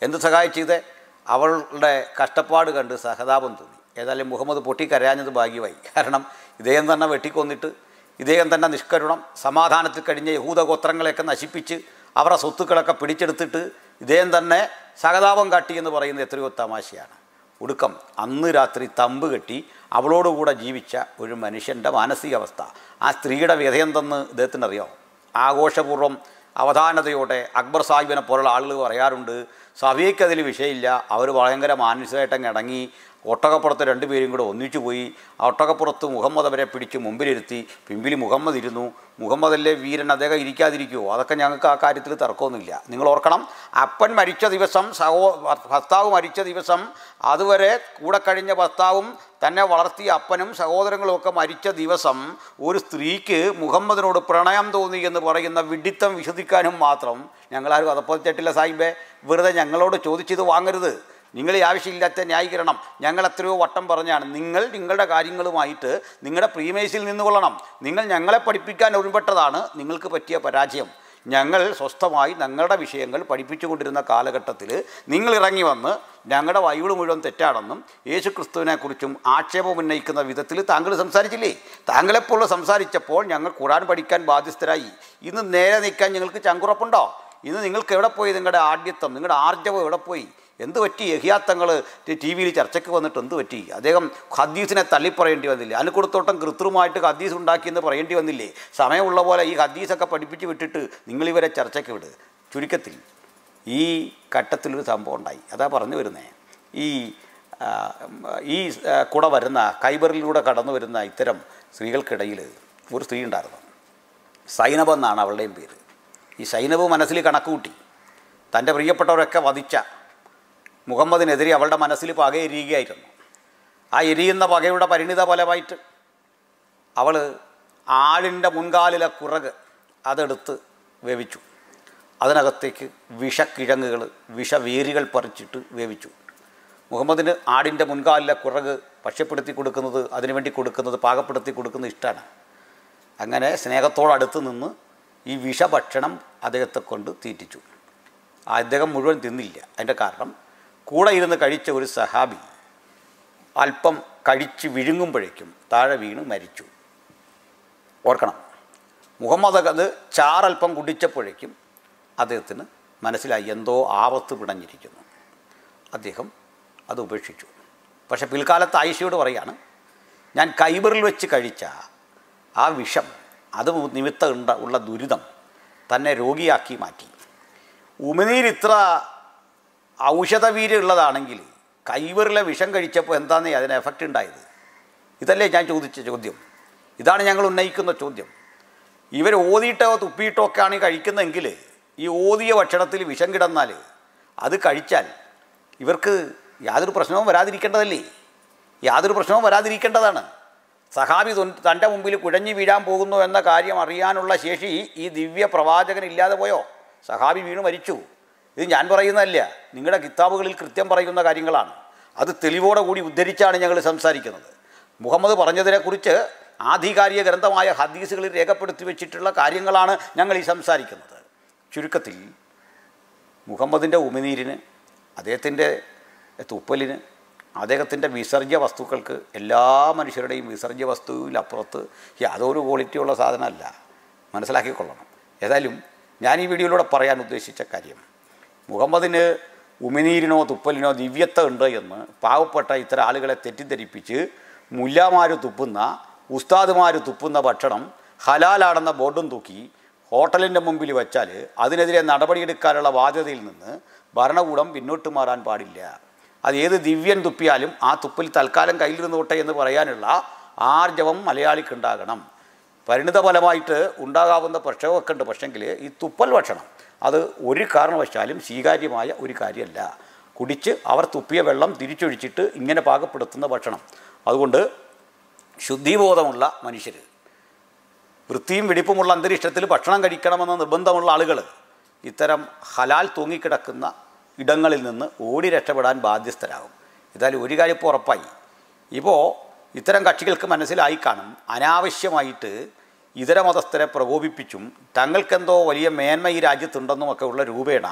എന്ത് സഹായം ചെയ്തേ അവളുടെ കഷ്ടപ്പാട് കണ്ട് സഹതാപം തോന്നി ഏതായാലും മുഹമ്മദ് പൊട്ടിക്കരയാഞ്ഞത് ഭാഗ്യമായി കാരണം ഇദ്ദേഹം തന്നെ വെട്ടിക്കൊന്നിട്ട് ഇദ്ദേഹം തന്നെ നിഷ്കരുണം സമാധാനത്തിൽ കഴിഞ്ഞ യഹൂദ ഗോത്രങ്ങളെയൊക്കെ നശിപ്പിച്ച് അവരുടെ സ്വത്തുക്കളൊക്കെ പിടിച്ചെടുത്തിട്ട് ഇദ്ദേഹം തന്നെ സഹതാപം കാട്ടി എന്ന് പറയുന്നത് എത്രയോ തമാശയാണ് ഒടുക്കം അന്ന് രാത്രി തമ്പ് കെട്ടി അവളോടുകൂടെ ജീവിച്ച ഒരു മനുഷ്യൻ്റെ മാനസികാവസ്ഥ ആ സ്ത്രീയുടെ വ്യഥയെന്തെന്ന് ഇദ്ദേഹത്തിനറിയാം ആഘോഷപൂർവ്വം അവധാനതയോടെ അക്ബർ സാഹിബിനെ പോലുള്ള ആളുകൾ പറയാറുണ്ട് സഭയ്ക്ക് അതിൽ വിഷയമില്ല അവർ ഭയങ്കര മാനസികമായിട്ടങ്ങ് ഇണങ്ങി ഒട്ടകപ്പുറത്ത് രണ്ടുപേരും കൂടെ ഒന്നിച്ചു പോയി ആ ഒട്ടകപ്പുറത്ത് മുഹമ്മദ് അവരെ പിടിച്ച് മുമ്പിലിരുത്തി പിമ്പിൽ മുഹമ്മദ് ഇരുന്നു മുഹമ്മദല്ലേ വീരൻ അദ്ദേഹം ഇരിക്കാതിരിക്കുമോ അതൊക്കെ ഞങ്ങൾക്ക് ആ കാര്യത്തിൽ തർക്കമൊന്നുമില്ല നിങ്ങൾ ഓർക്കണം അപ്പൻ മരിച്ച ദിവസം സഹോ ഭർത്താവ് മരിച്ച ദിവസം അതുവരെ കൂടെ കഴിഞ്ഞ ഭർത്താവും തന്നെ വളർത്തിയ അപ്പനും സഹോദരങ്ങളും ഒക്കെ മരിച്ച ദിവസം ഒരു സ്ത്രീക്ക് മുഹമ്മദിനോട് പ്രണയം തോന്നി എന്ന് പറയുന്ന വിഡിത്തം വിശ്വസിക്കാനും മാത്രം ഞങ്ങളാരും അതപ്പത്തിട്ടില്ല സാഹിബേ വെറുതെ ഞങ്ങളോട് ചോദിച്ചത് വാങ്ങരുത് നിങ്ങൾ ഈ ആവശ്യമില്ലാത്ത ന്യായീകരണം ഞങ്ങൾ എത്രയോ വട്ടം പറഞ്ഞാണ് നിങ്ങൾ നിങ്ങളുടെ കാര്യങ്ങളുമായിട്ട് നിങ്ങളുടെ പ്രീമേസിൽ നിന്നുകൊള്ളണം നിങ്ങൾ ഞങ്ങളെ പഠിപ്പിക്കാൻ ഒരുപെട്ടതാണ് നിങ്ങൾക്ക് പറ്റിയ പരാജയം ഞങ്ങൾ സ്വസ്ഥമായി ഞങ്ങളുടെ വിഷയങ്ങൾ പഠിപ്പിച്ചുകൊണ്ടിരുന്ന കാലഘട്ടത്തിൽ നിങ്ങൾ ഇറങ്ങി വന്ന് ഞങ്ങളുടെ ബൈബിൾ മുഴുവൻ തെറ്റാണെന്നും യേശു ക്രിസ്തുവിനെക്കുറിച്ചും ആക്ഷേപം ഉന്നയിക്കുന്ന വിധത്തിൽ താങ്കൾ സംസാരിച്ചില്ലേ താങ്കളെപ്പോലുള്ള സംസാരിച്ചപ്പോൾ ഞങ്ങൾ ഖുറാൻ പഠിക്കാൻ ബാധ്യസ്ഥരായി ഇന്ന് നേരെ നിൽക്കാൻ ഞങ്ങൾക്ക് ചങ്കുറപ്പുണ്ടോ ഇന്ന് നിങ്ങൾക്ക് എവിടെ പോയി നിങ്ങളുടെ ആഢ്യത്വം നിങ്ങളുടെ ആർജവം എവിടെ പോയി എന്ത് പറ്റി യഹിയാത്തങ്ങൾ ടി വിയിൽ ചർച്ചയ്ക്ക് വന്നിട്ട് എന്ത് പറ്റി അദ്ദേഹം ഹദീസിനെ തള്ളിപ്പറയേണ്ടി വന്നില്ലേ അനുക്കുടത്തോട്ടം കൃത്രിമമായിട്ട് ഹദീസ് ഉണ്ടാക്കിയെന്ന് പറയേണ്ടി വന്നില്ലേ സമയമുള്ള പോലെ ഈ ഹദീസൊക്കെ പഠിപ്പിച്ച് വിട്ടിട്ട് നിങ്ങളിവരെ ചർച്ചയ്ക്ക് വിട് ചുരുക്കത്തിൽ ഈ ഘട്ടത്തിലൊരു സംഭവം ഉണ്ടായി അതാ പറഞ്ഞു വരുന്നേ ഈ ആ, ഈ ആ, കൂടെ വരുന്ന കൈബറിലൂടെ കടന്നു വരുന്ന ഇത്തരം സ്ത്രീകൾക്കിടയിൽ ഒരു സ്ത്രീ ഉണ്ടായിരുന്നു സൈനബ് എന്നാണ് അവളുടെയും പേര് ഈ സൈനബ് മനസ്സിൽ കണക്കുകൂട്ടി തൻ്റെ പ്രിയപ്പെട്ടവരൊക്കെ വധിച്ച മുഹമ്മദിനെതിരെ അവളുടെ മനസ്സിൽ പക എരിയുകയായിരുന്നു ആ എരിയുന്ന പകയുടെ പരിണിത ഫലമായിട്ട് അവൾ ആളിൻ്റെ മുൻകാലിലെ കുറക് അതെടുത്ത് വേവിച്ചു അതിനകത്തേക്ക് വിഷക്കിഴങ്ങുകൾ വിഷവേരുകൾ പറിച്ചിട്ട് വേവിച്ചു മുഹമ്മദിന് ആടിൻ്റെ മുൻകാലിലെ കുറക് ഭക്ഷ്യപ്പെടുത്തി കൊടുക്കുന്നത് അതിനുവേണ്ടി കൊടുക്കുന്നത് പാകപ്പെടുത്തി കൊടുക്കുന്നത് ഇഷ്ടമാണ് അങ്ങനെ സ്നേഹത്തോടടുത്ത് നിന്ന് ഈ വിഷഭക്ഷണം അദ്ദേഹത്തെ കൊണ്ട് തീറ്റിച്ചു അദ്ദേഹം മുഴുവൻ തിന്നില്ല അതിൻ്റെ കാരണം കൂടെ ഇരുന്ന് കഴിച്ച ഒരു സഹാബി അല്പം കഴിച്ച് വിഴുങ്ങുമ്പോഴേക്കും താഴെ വീണ് മരിച്ചു ഓർക്കണം മുഹമ്മദ് അത് ചാറൽപ്പം കുടിച്ചപ്പോഴേക്കും അദ്ദേഹത്തിന് മനസ്സിലായി എന്തോ ആപത്ത് പിണഞ്ഞിരിക്കുന്നു അദ്ദേഹം അത് ഉപേക്ഷിച്ചു പക്ഷേ പിൽക്കാലത്ത് ആയിഷയോട് പറയാണ് ഞാൻ കൈബറിൽ വെച്ച് കഴിച്ച ആ വിഷം അത് നിമിത്തം ഉണ്ട ഉള്ള ദുരിതം തന്നെ രോഗിയാക്കി മാറ്റി ഉമിനീർ ഇത്ര ഔഷധവീര്യം ഉള്ളതാണെങ്കിൽ കൈവറിലെ വിഷം കഴിച്ചപ്പോൾ എന്താന്നേ അതിന് എഫക്റ്റ് ഉണ്ടായത് ഇതല്ലേ ഞാൻ ചോദിച്ച ചോദ്യം ഇതാണ് ഞങ്ങൾ ഉന്നയിക്കുന്ന ചോദ്യം ഇവർ ഓതിയിട്ടോ തുപ്പിയിട്ടോ ഒക്കെയാണ് ഈ കഴിക്കുന്നതെങ്കിൽ ഈ ഓതിയ ഭക്ഷണത്തിൽ വിഷം കിടന്നാൽ അത് കഴിച്ചാൽ ഇവർക്ക് യാതൊരു പ്രശ്നവും വരാതിരിക്കേണ്ടതല്ലേ യാതൊരു പ്രശ്നവും വരാതിരിക്കേണ്ടതാണ് സഹാബി തൊൻ- തൻ്റെ മുമ്പിൽ കുഴഞ്ഞു വീഴാൻ പോകുന്നു എന്ന കാര്യം അറിയാനുള്ള ശേഷി ഈ ദിവ്യ പ്രവാചകൻ ഇല്ലാതെ പോയോ സഹാബി വീണ് മരിച്ചു ഇത് ഞാൻ പറയുന്നതല്ല നിങ്ങളുടെ കിതാബുകളിൽ കൃത്യം പറയുന്ന കാര്യങ്ങളാണ് അത് തെളിവോടെ കൂടി ഉദ്ധരിച്ചാണ് ഞങ്ങൾ സംസാരിക്കുന്നത് മുഹമ്മദ് പറഞ്ഞതിനെക്കുറിച്ച് ആധികാരിക ഗ്രന്ഥമായ ഹദീസുകളിൽ രേഖപ്പെടുത്തി വെച്ചിട്ടുള്ള കാര്യങ്ങളാണ് ഞങ്ങൾ ഈ സംസാരിക്കുന്നത് ചുരുക്കത്തിൽ മുഹമ്മദിൻ്റെ ഉമിനീരിന് അദ്ദേഹത്തിൻ്റെ തുപ്പലിന് അദ്ദേഹത്തിൻ്റെ വിസർജ്യ വസ്തുക്കൾക്ക് എല്ലാ മനുഷ്യരുടെയും വിസർജ്യ വസ്തുവിലപ്പുറത്ത് യാതൊരു ക്വാളിറ്റിയുള്ള സാധനമല്ല മനസ്സിലാക്കിക്കൊള്ളണം ഏതായാലും ഞാൻ ഈ വീഡിയോയിലൂടെ പറയാൻ ഉദ്ദേശിച്ച കാര്യം മുഹമ്മദിന് ഉമിനീരിനോ തുപ്പലിനോ ദിവ്യത്വം ഉണ്ട് എന്ന് പാവപ്പെട്ട ഇത്തരം ആളുകളെ തെറ്റിദ്ധരിപ്പിച്ച് മുല്ലാമാർ തുപ്പുന്ന ഉസ്താദുമാർ തുപ്പുന്ന ഭക്ഷണം ഹലാലാണെന്ന ബോർഡും തൂക്കി ഹോട്ടലിൻ്റെ മുമ്പിൽ വെച്ചാൽ അതിനെതിരെ നടപടിയെടുക്കാനുള്ള ബാധ്യതയിൽ നിന്ന് ഭരണകൂടം പിന്നോട്ട് മാറാൻ പാടില്ല അത് ഏത് ദിവ്യൻ തുപ്പിയാലും ആ തുപ്പിൽ തൽക്കാലം കയ്യിലിരുന്നോട്ടെ എന്ന് പറയാനുള്ള ആർജവം മലയാളിക്കുണ്ടാകണം പരിണിത ഫലമായിട്ട് ഉണ്ടാകാവുന്ന പ്രക്ഷോഭമൊക്കെ ഉണ്ട് പക്ഷെങ്കിൽ ഈ തുപ്പൽ ഭക്ഷണം അത് ഒരു കാരണവശാലും സ്വീകാര്യമായ ഒരു കാര്യമല്ല കുടിച്ച് അവർ തുപ്പിയ വെള്ളം തിരിച്ചൊഴിച്ചിട്ട് ഇങ്ങനെ പാകപ്പെടുത്തുന്ന ഭക്ഷണം അതുകൊണ്ട് ശുദ്ധിബോധമുള്ള മനുഷ്യർ വൃത്തിയും വെടിപ്പുമുള്ള അന്തരീക്ഷത്തിൽ ഭക്ഷണം കഴിക്കണമെന്ന നിർബന്ധമുള്ള ആളുകൾ ഇത്തരം ഹലാൽ തൂങ്ങിക്കിടക്കുന്ന ഇടങ്ങളിൽ നിന്ന് ഓടി രക്ഷപ്പെടാൻ ബാധ്യസ്ഥരാകും ഇതായാലും ഒരു കാര്യം ഇപ്പോൾ ഉറപ്പായി ഇപ്പോൾ ഇത്തരം കക്ഷികൾക്ക് മനസ്സിലായി കാണും അനാവശ്യമായിട്ട് ഇതര മതസ്ഥരെ പ്രകോപിപ്പിച്ചും തങ്ങൾക്കെന്തോ വലിയ മേന്മ ഈ രാജ്യത്തുണ്ടെന്നും ഒക്കെ ഉള്ള രൂപേണ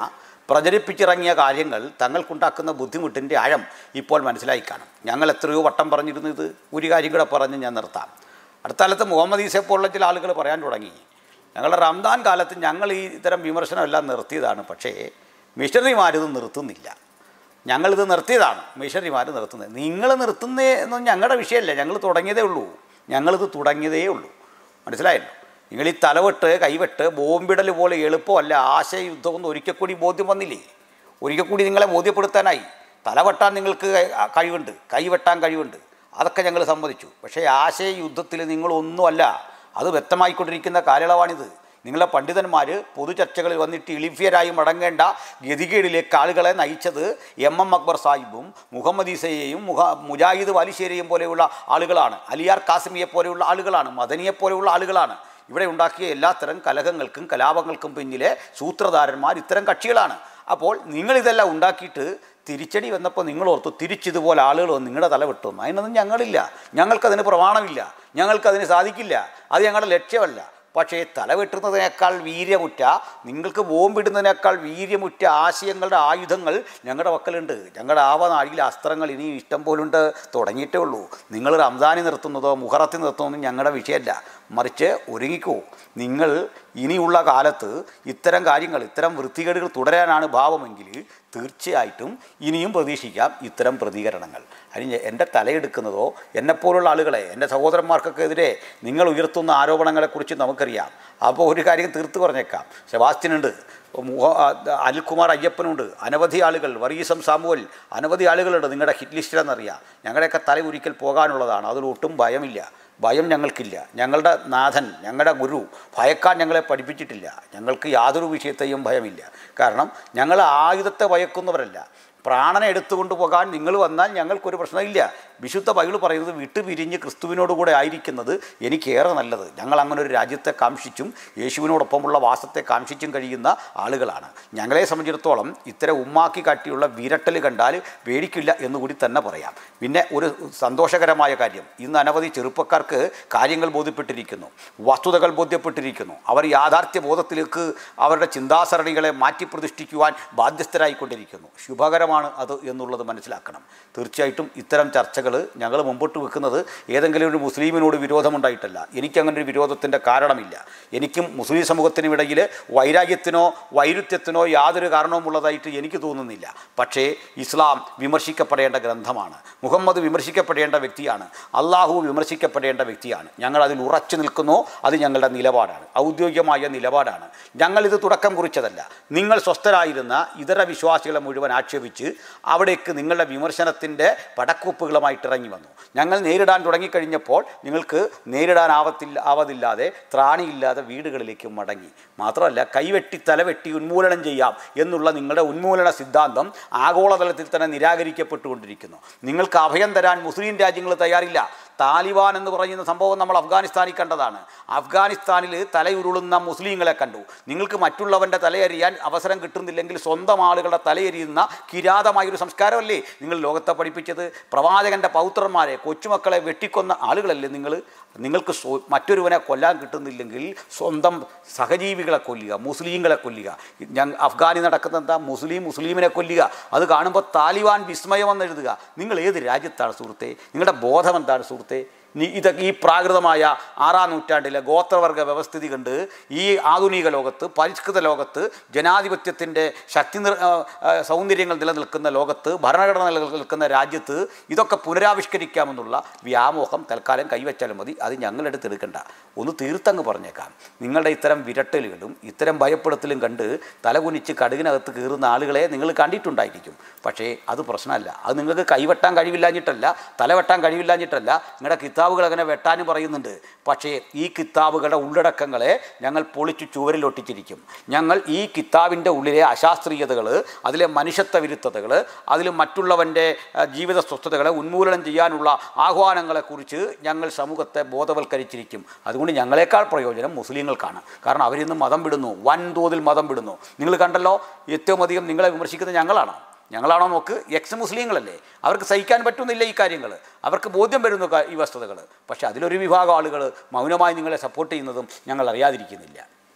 പ്രചരിപ്പിച്ചിറങ്ങിയ കാര്യങ്ങൾ തങ്ങൾക്കുണ്ടാക്കുന്ന ബുദ്ധിമുട്ടിൻ്റെ ആഴം ഇപ്പോൾ മനസ്സിലായി കാണും ഞങ്ങൾ എത്രയോ വട്ടം പറഞ്ഞിരുന്നു ഇത് ഒരു കാര്യം കൂടെ പറഞ്ഞ് ഞാൻ നിർത്താം അടുത്ത കാലത്ത് മുഹമ്മദ് ഈസെ പോലുള്ള ചില ആളുകൾ പറയാൻ തുടങ്ങി ഞങ്ങളുടെ റംദാൻ കാലത്ത് ഞങ്ങൾ ഈ ഇത്തരം വിമർശനമെല്ലാം നിർത്തിയതാണ് പക്ഷേ മിഷണറിമാരിത് നിർത്തുന്നില്ല ഞങ്ങളിത് നിർത്തിയതാണ് മിഷണറിമാർ നിർത്തുന്നത് നിങ്ങൾ നിർത്തുന്നേ എന്നും ഞങ്ങളുടെ വിഷയമല്ല ഞങ്ങൾ തുടങ്ങിയതേ ഉള്ളൂ ഞങ്ങളിത് തുടങ്ങിയതേ ഉള്ളൂ മനസ്സിലായല്ലോ നിങ്ങൾ ഈ തലവെട്ട് കൈവെട്ട് ബോംബിടൽ പോലെ എളുപ്പമല്ല ആശയയുദ്ധമൊന്നും ഒരിക്കൽ കൂടി ബോധ്യം വന്നില്ലേ ഒരിക്കൽ കൂടി നിങ്ങളെ ബോധ്യപ്പെടുത്താനായി തലവെട്ടാൻ നിങ്ങൾക്ക് ക- കഴിവുണ്ട് കൈവെട്ടാൻ കഴിവുണ്ട് അതൊക്കെ ഞങ്ങൾ സമ്മതിച്ചു പക്ഷേ ആശയയുദ്ധത്തിൽ നിങ്ങളൊന്നുമല്ല അത് വ്യക്തമായിക്കൊണ്ടിരിക്കുന്ന കാലയളവാണിത് നിങ്ങളെ പണ്ഡിതന്മാർ പൊതുചർച്ചകളിൽ വന്നിട്ട് ഇളിഫ്യരായി മടങ്ങേണ്ട ഗതികേടിലേക്ക് ആളുകളെ നയിച്ചത് എം എം അക്ബർ സാഹിബും മുഹമ്മദ് ഈസയെയും മുഹ മുജാഹിദ് വാലിശ്ശേരിയും പോലെയുള്ള ആളുകളാണ് അലിയാർ കാസിമിയെ പോലെയുള്ള ആളുകളാണ് മദനിയെ പോലെയുള്ള ആളുകളാണ് ഇവിടെ ഉണ്ടാക്കിയ എല്ലാത്തരം കലഹങ്ങൾക്കും കലാപങ്ങൾക്കും പിന്നിലെ സൂത്രധാരന്മാർ ഇത്തരം കക്ഷികളാണ് അപ്പോൾ നിങ്ങളിതെല്ലാം ഉണ്ടാക്കിയിട്ട് തിരിച്ചടി വന്നപ്പോൾ നിങ്ങൾ ഓർത്തു തിരിച്ചിതുപോലെ ആളുകൾ വന്ന് നിങ്ങളുടെ തല വെട്ടും അതിനൊന്നും ഞങ്ങളില്ല ഞങ്ങൾക്കതിന് പ്രമാണമില്ല ഞങ്ങൾക്കതിന് സാധിക്കില്ല അത് ഞങ്ങളുടെ ലക്ഷ്യമല്ല പക്ഷേ തലവെട്ടുന്നതിനേക്കാൾ വീര്യമുറ്റ നിങ്ങൾക്ക് ബോംബിടുന്നതിനേക്കാൾ വീര്യമുറ്റ ആശയങ്ങളുടെ ആയുധങ്ങൾ ഞങ്ങളുടെ പക്കലുണ്ട് ഞങ്ങളുടെ ആവനാഴിയിൽ അസ്ത്രങ്ങൾ ഇനിയും ഇഷ്ടം പോലുണ്ട് തുടങ്ങിയിട്ടേ ഉള്ളൂ നിങ്ങൾ റംസാനി നിർത്തുന്നതോ മുഹറത്തി നിർത്തുന്നതോ ഞങ്ങളുടെ വിഷയമല്ല മറിച്ച് ഒരുങ്ങിക്കോ നിങ്ങൾ ഇനിയുള്ള കാലത്ത് ഇത്തരം കാര്യങ്ങൾ ഇത്തരം വൃത്തികേടുകൾ തുടരാനാണ് ഭാവമെങ്കിൽ തീർച്ചയായിട്ടും ഇനിയും പ്രതീക്ഷിക്കാം ഇത്തരം പ്രതികരണങ്ങൾ അതിന് എൻ്റെ തലയെടുക്കുന്നതോ എന്നെപ്പോലുള്ള ആളുകളെ എൻ്റെ സഹോദരന്മാർക്കൊക്കെ എതിരെ നിങ്ങൾ ഉയർത്തുന്ന ആരോപണങ്ങളെക്കുറിച്ച് നമുക്കറിയാം അപ്പോൾ ഒരു കാര്യം തീർത്ത് പറഞ്ഞേക്കാം സെബാസ്റ്റ്യനുണ്ട് മുഹ- ആ, അനിൽകുമാർ അയ്യപ്പനുണ്ട് അനവധി ആളുകൾ വർഗീസം സാമുവൽ അനവധി ആളുകളുണ്ട് നിങ്ങളുടെ ഹിറ്റ് ലിസ്റ്റിലെന്നറിയാം ഞങ്ങളുടെയൊക്കെ തല ഒരിക്കൽ പോകാനുള്ളതാണ് അതിലൊട്ടും ഭയമില്ല ഭയം ഞങ്ങൾക്കില്ല ഞങ്ങളുടെ നാഥൻ ഞങ്ങളുടെ ഗുരു ഭയക്കാൻ ഞങ്ങളെ പഠിപ്പിച്ചിട്ടില്ല ഞങ്ങൾക്ക് യാതൊരു വിഷയത്തെയും ഭയമില്ല കാരണം ഞങ്ങൾ ആയുധത്തെ ഭയക്കുന്നവരല്ല പ്രാണനെ എടുത്തുകൊണ്ട് പോകാൻ നിങ്ങൾ വന്നാൽ ഞങ്ങൾക്കൊരു പ്രശ്നമില്ല വിശുദ്ധ ബൈബിൾ പറയുന്നത് വിട്ടുപിരിഞ്ഞ് ക്രിസ്തുവിനോട് കൂടെ ആയിരിക്കുന്നത് എനിക്കേറെ നല്ലത് ഞങ്ങൾ അങ്ങനെ ഒരു രാജ്യത്തെ കാംക്ഷിച്ചും യേശുവിനോടൊപ്പമുള്ള വാസത്തെ കാംക്ഷിച്ചും കഴിയുന്ന ആളുകളാണ് ഞങ്ങളെ സംബന്ധിച്ചിടത്തോളം ഇത്തരം ഉമ്മാക്കി കാട്ടിയുള്ള വിരട്ടൽ കണ്ടാൽ പേടിക്കില്ല എന്നുകൂടി തന്നെ പറയാം പിന്നെ ഒരു സന്തോഷകരമായ കാര്യം ഇന്ന് അനവധി ചെറുപ്പക്കാർക്ക് കാര്യങ്ങൾ ബോധ്യപ്പെട്ടിരിക്കുന്നു വസ്തുതകൾ ബോധ്യപ്പെട്ടിരിക്കുന്നു അവർ യാഥാർത്ഥ്യ ബോധത്തിലേക്ക് അവരുടെ ചിന്താസരണികളെ മാറ്റി പ്രതിഷ്ഠിക്കുവാൻ ബാധ്യസ്ഥരായിക്കൊണ്ടിരിക്കുന്നു ശുഭകരമാണ് അത് എന്നുള്ളത് മനസ്സിലാക്കണം തീർച്ചയായിട്ടും ഇത്തരം ചർച്ചകൾ ഞങ്ങൾ മുമ്പോട്ട് വെക്കുന്നത് ഏതെങ്കിലും ഒരു മുസ്ലിമിനോട് വിരോധമുണ്ടായിട്ടല്ല എനിക്കങ്ങനെ ഒരു വിരോധത്തിൻ്റെ കാരണമില്ല എനിക്കും മുസ്ലിം സമൂഹത്തിനും ഇടയിൽ വൈരാഗ്യത്തിനോ വൈരുദ്ധ്യത്തിനോ യാതൊരു കാരണവുമുള്ളതായിട്ട് എനിക്ക് തോന്നുന്നില്ല പക്ഷേ ഇസ്ലാം വിമർശിക്കപ്പെടേണ്ട ഗ്രന്ഥമാണ് മുഹമ്മദ് വിമർശിക്കപ്പെടേണ്ട വ്യക്തിയാണ് അള്ളാഹു വിമർശിക്കപ്പെടേണ്ട വ്യക്തിയാണ് ഞങ്ങൾ അതിൽ ഉറച്ചു നിൽക്കുന്നു അത് ഞങ്ങളുടെ നിലപാടാണ് ഔദ്യോഗികമായ നിലപാടാണ് ഞങ്ങളിത് തുടക്കം കുറിച്ചതല്ല നിങ്ങൾ സ്വസ്ഥരായിരുന്ന ഇതര വിശ്വാസികളെ മുഴുവൻ ആക്ഷേപിച്ച് അവിടേക്ക് നിങ്ങളുടെ വിമർശനത്തിൻ്റെ പടക്കുപ്പുകളുമായിട്ട് ഇറങ്ങി വന്നു ഞങ്ങൾ നേരിടാൻ തുടങ്ങിക്കഴിഞ്ഞപ്പോൾ നിങ്ങൾക്ക് നേരിടാനാവത്തില്ല ആവതില്ലാതെ ത്രാണിയില്ലാതെ വീടുകളിലേക്ക് മടങ്ങി മാത്രമല്ല കൈവെട്ടി തലവെട്ടി ഉന്മൂലനം ചെയ്യാം എന്നുള്ള നിങ്ങളുടെ ഉന്മൂലന സിദ്ധാന്തം ആഗോളതലത്തിൽ തന്നെ നിരാകരിക്കപ്പെട്ടുകൊണ്ടിരിക്കുന്നു നിങ്ങൾക്ക് അഭയം തരാൻ മുസ്ലിം രാജ്യങ്ങൾ തയ്യാറില്ല താലിബാൻ എന്ന് പറയുന്ന സംഭവം നമ്മൾ അഫ്ഗാനിസ്ഥാനിൽ കണ്ടതാണ് അഫ്ഗാനിസ്ഥാനിൽ തലയുരുളുന്ന മുസ്ലിങ്ങളെ കണ്ടു നിങ്ങൾക്ക് മറ്റുള്ളവൻ്റെ തലയറിയാൻ അവസരം കിട്ടുന്നില്ലെങ്കിൽ സ്വന്തം ആളുകളുടെ തലയെരിയുന്ന കിരാതമായൊരു സംസ്കാരമല്ലേ നിങ്ങൾ ലോകത്തെ പഠിപ്പിച്ചത് പ്രവാചകൻ്റെ പൗത്രന്മാരെ കൊച്ചുമക്കളെ വെട്ടിക്കൊന്ന ആളുകളല്ലേ നിങ്ങൾ നിങ്ങൾക്ക് സ്വ- മറ്റൊരുവനെ കൊല്ലാൻ കിട്ടുന്നില്ലെങ്കിൽ സ്വന്തം സഹജീവികളെ കൊല്ലുക മുസ്ലിങ്ങളെ കൊല്ലുക ഞങ്ങൾ അഫ്ഗാനി നടക്കുന്ന എന്താ മുസ്ലിം മുസ്ലിമിനെ കൊല്ലുക അത് കാണുമ്പോൾ താലിബാൻ വിസ്മയം എന്നെഴുതുക നിങ്ങൾ ഏത് രാജ്യത്താണ് സുഹൃത്തെ നിങ്ങളുടെ ബോധം എന്താണ് സുഹൃത്തെ നീ ഇതൊക്കെ ഈ പ്രാകൃതമായ ആറാം നൂറ്റാണ്ടിലെ ഗോത്രവർഗ വ്യവസ്ഥിതി കണ്ട് ഈ ആധുനിക ലോകത്ത് പരിഷ്കൃത ലോകത്ത് ജനാധിപത്യത്തിൻ്റെ ശക്തി നിർ ആ, ആ, സൗന്ദര്യങ്ങൾ നിലനിൽക്കുന്ന ലോകത്ത് ഭരണഘടന നിലനിൽക്കുന്ന രാജ്യത്ത് ഇതൊക്കെ പുനരാവിഷ്കരിക്കാമെന്നുള്ള വ്യാമോഹം തൽക്കാലം കൈവച്ചാലും മതി അത് ഞങ്ങളെടുത്ത് എടുക്കണ്ട ഒന്ന് തീർത്തങ്ങ് പറഞ്ഞേക്കാം നിങ്ങളുടെ ഇത്തരം വിരട്ടലുകളും ഇത്തരം ഭയപ്പെടുത്തലും കണ്ട് തലകുനിച്ച് കടുകിനകത്ത് കീറുന്ന ആളുകളെ നിങ്ങൾ കണ്ടിട്ടുണ്ടായിരിക്കും പക്ഷേ അത് പ്രശ്നമല്ല അത് നിങ്ങൾക്ക് കൈവെട്ടാൻ കഴിവില്ലാഞ്ഞിട്ടല്ല തലവെട്ടാൻ കഴിവില്ലാഞ്ഞിട്ടല്ല നിങ്ങളുടെ കിതാബുകൾ അങ്ങനെ വെട്ടാനും പറയുന്നുണ്ട് പക്ഷേ ഈ കിതാബുകളുടെ ഉള്ളടക്കങ്ങളെ ഞങ്ങൾ പൊളിച്ചു ചുവരിൽ ഒട്ടിച്ചിരിക്കും ഞങ്ങൾ ഈ കിതാബിൻ്റെ ഉള്ളിലെ അശാസ്ത്രീയതകൾ അതിലെ മനുഷ്യത്വ വിരുദ്ധതകൾ അതിൽ മറ്റുള്ളവൻ്റെ ആ, ജീവിത സ്വസ്ഥതകളെ ഉന്മൂലനം ചെയ്യാനുള്ള ആഹ്വാനങ്ങളെക്കുറിച്ച് ഞങ്ങൾ സമൂഹത്തെ ബോധവൽക്കരിച്ചിരിക്കും അതുകൊണ്ട് ഞങ്ങളെക്കാൾ പ്രയോജനം മുസ്ലിങ്ങൾക്കാണ് കാരണം അവരിന്ന് മതം വിടുന്നു വൻതോതിൽ മതം വിടുന്നു നിങ്ങൾ കണ്ടല്ലോ ഏറ്റവും അധികം നിങ്ങളെ വിമർശിക്കുന്നത് ഞങ്ങളാണ് ഞങ്ങളാണോ നോക്ക് എക്സ് മുസ്ലിങ്ങളല്ലേ അവർക്ക് സഹിക്കാൻ പറ്റുന്നില്ല ഈ കാര്യങ്ങൾ അവർക്ക് ബോധ്യം വരുന്നു ക- ഈ വസ്തുതകൾ പക്ഷേ അതിലൊരു വിഭാഗം ആളുകൾ മൗനമായി നിങ്ങളെ സപ്പോർട്ട് ചെയ്യുന്നതും ഞങ്ങൾ അറിയാതിരിക്കുന്നില്ല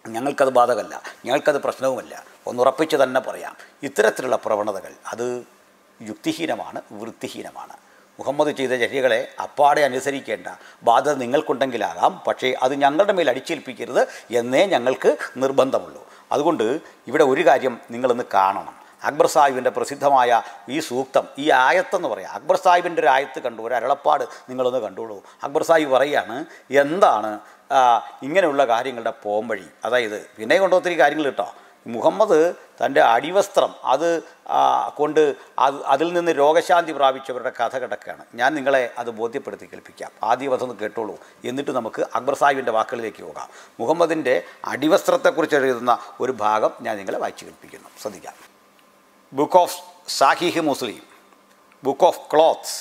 ഞങ്ങൾക്കത് ബാധകമല്ല ഞങ്ങൾക്കത് പ്രശ്നവുമല്ല ഒന്നുറപ്പിച്ച് തന്നെ പറയാം ഇത്തരത്തിലുള്ള പ്രവണതകൾ അത് യുക്തിഹീനമാണ് വൃത്തിഹീനമാണ് മുഹമ്മദ് ചെയ്ത ചര്യകളെ അപ്പാടെ അനുസരിക്കേണ്ട ബാധ്യത നിങ്ങൾക്കുണ്ടെങ്കിലാകാം പക്ഷേ അത് ഞങ്ങളുടെ മേൽ അടിച്ചേൽപ്പിക്കരുത് എന്നേ ഞങ്ങൾക്ക് നിർബന്ധമുള്ളൂ അതുകൊണ്ട് ഇവിടെ ഒരു കാര്യം നിങ്ങളൊന്ന് കാണണം അക്ബർ സാഹിബിൻ്റെ പ്രസിദ്ധമായ ഈ സൂക്തം ഈ ആയത്തെന്ന് പറയാം അക്ബർ സാഹിബിൻ്റെ ഒരു ആയത്ത് കണ്ടു ഒരു അരളപ്പാട് നിങ്ങളൊന്ന് കണ്ടോളൂ അക്ബർ സാഹിബ് പറയുകയാണ് എന്താണ് ആ, ഇങ്ങനെയുള്ള കാര്യങ്ങളുടെ പോംവഴി അതായത് പിന്നെ കൊണ്ട് ഒത്തിരി കാര്യങ്ങൾ കേട്ടോ മുഹമ്മദ് തൻ്റെ അടിവസ്ത്രം അത് ആ, കൊണ്ട് അത് അതിൽ നിന്ന് രോഗശാന്തി പ്രാപിച്ചവരുടെ കഥ കിടക്കുകയാണ് ഞാൻ നിങ്ങളെ അത് ബോധ്യപ്പെടുത്തി കേൾപ്പിക്കാം ആദ്യം അതൊന്ന് കേട്ടോളൂ എന്നിട്ട് നമുക്ക് അക്ബർ സാഹിബിൻ്റെ വാക്കുകളിലേക്ക് പോകാം മുഹമ്മദിൻ്റെ അടിവസ്ത്രത്തെക്കുറിച്ച് എഴുതുന്ന ഒരു ഭാഗം ഞാൻ നിങ്ങളെ വായിച്ചു കേൾപ്പിക്കുന്നു ശ്രദ്ധിക്കാം book of Sahih Muslim book of clothes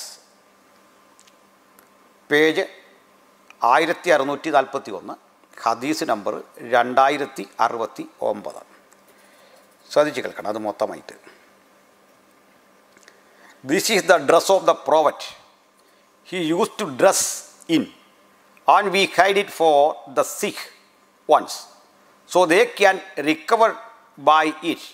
page ആയിരത്തി അറുന്നൂറ്റി നാൽപ്പത്തി ഒന്ന് ഹദീസ് നമ്പർ രണ്ടായിരത്തി അറുപത്തി ഒമ്പത് ശ്രദ്ധിച്ച് കേൾക്കണം അത് മൊത്തമായിട്ട് this is the dress of the prophet he use to dress in and we hide it for the sick ones so they can recover by it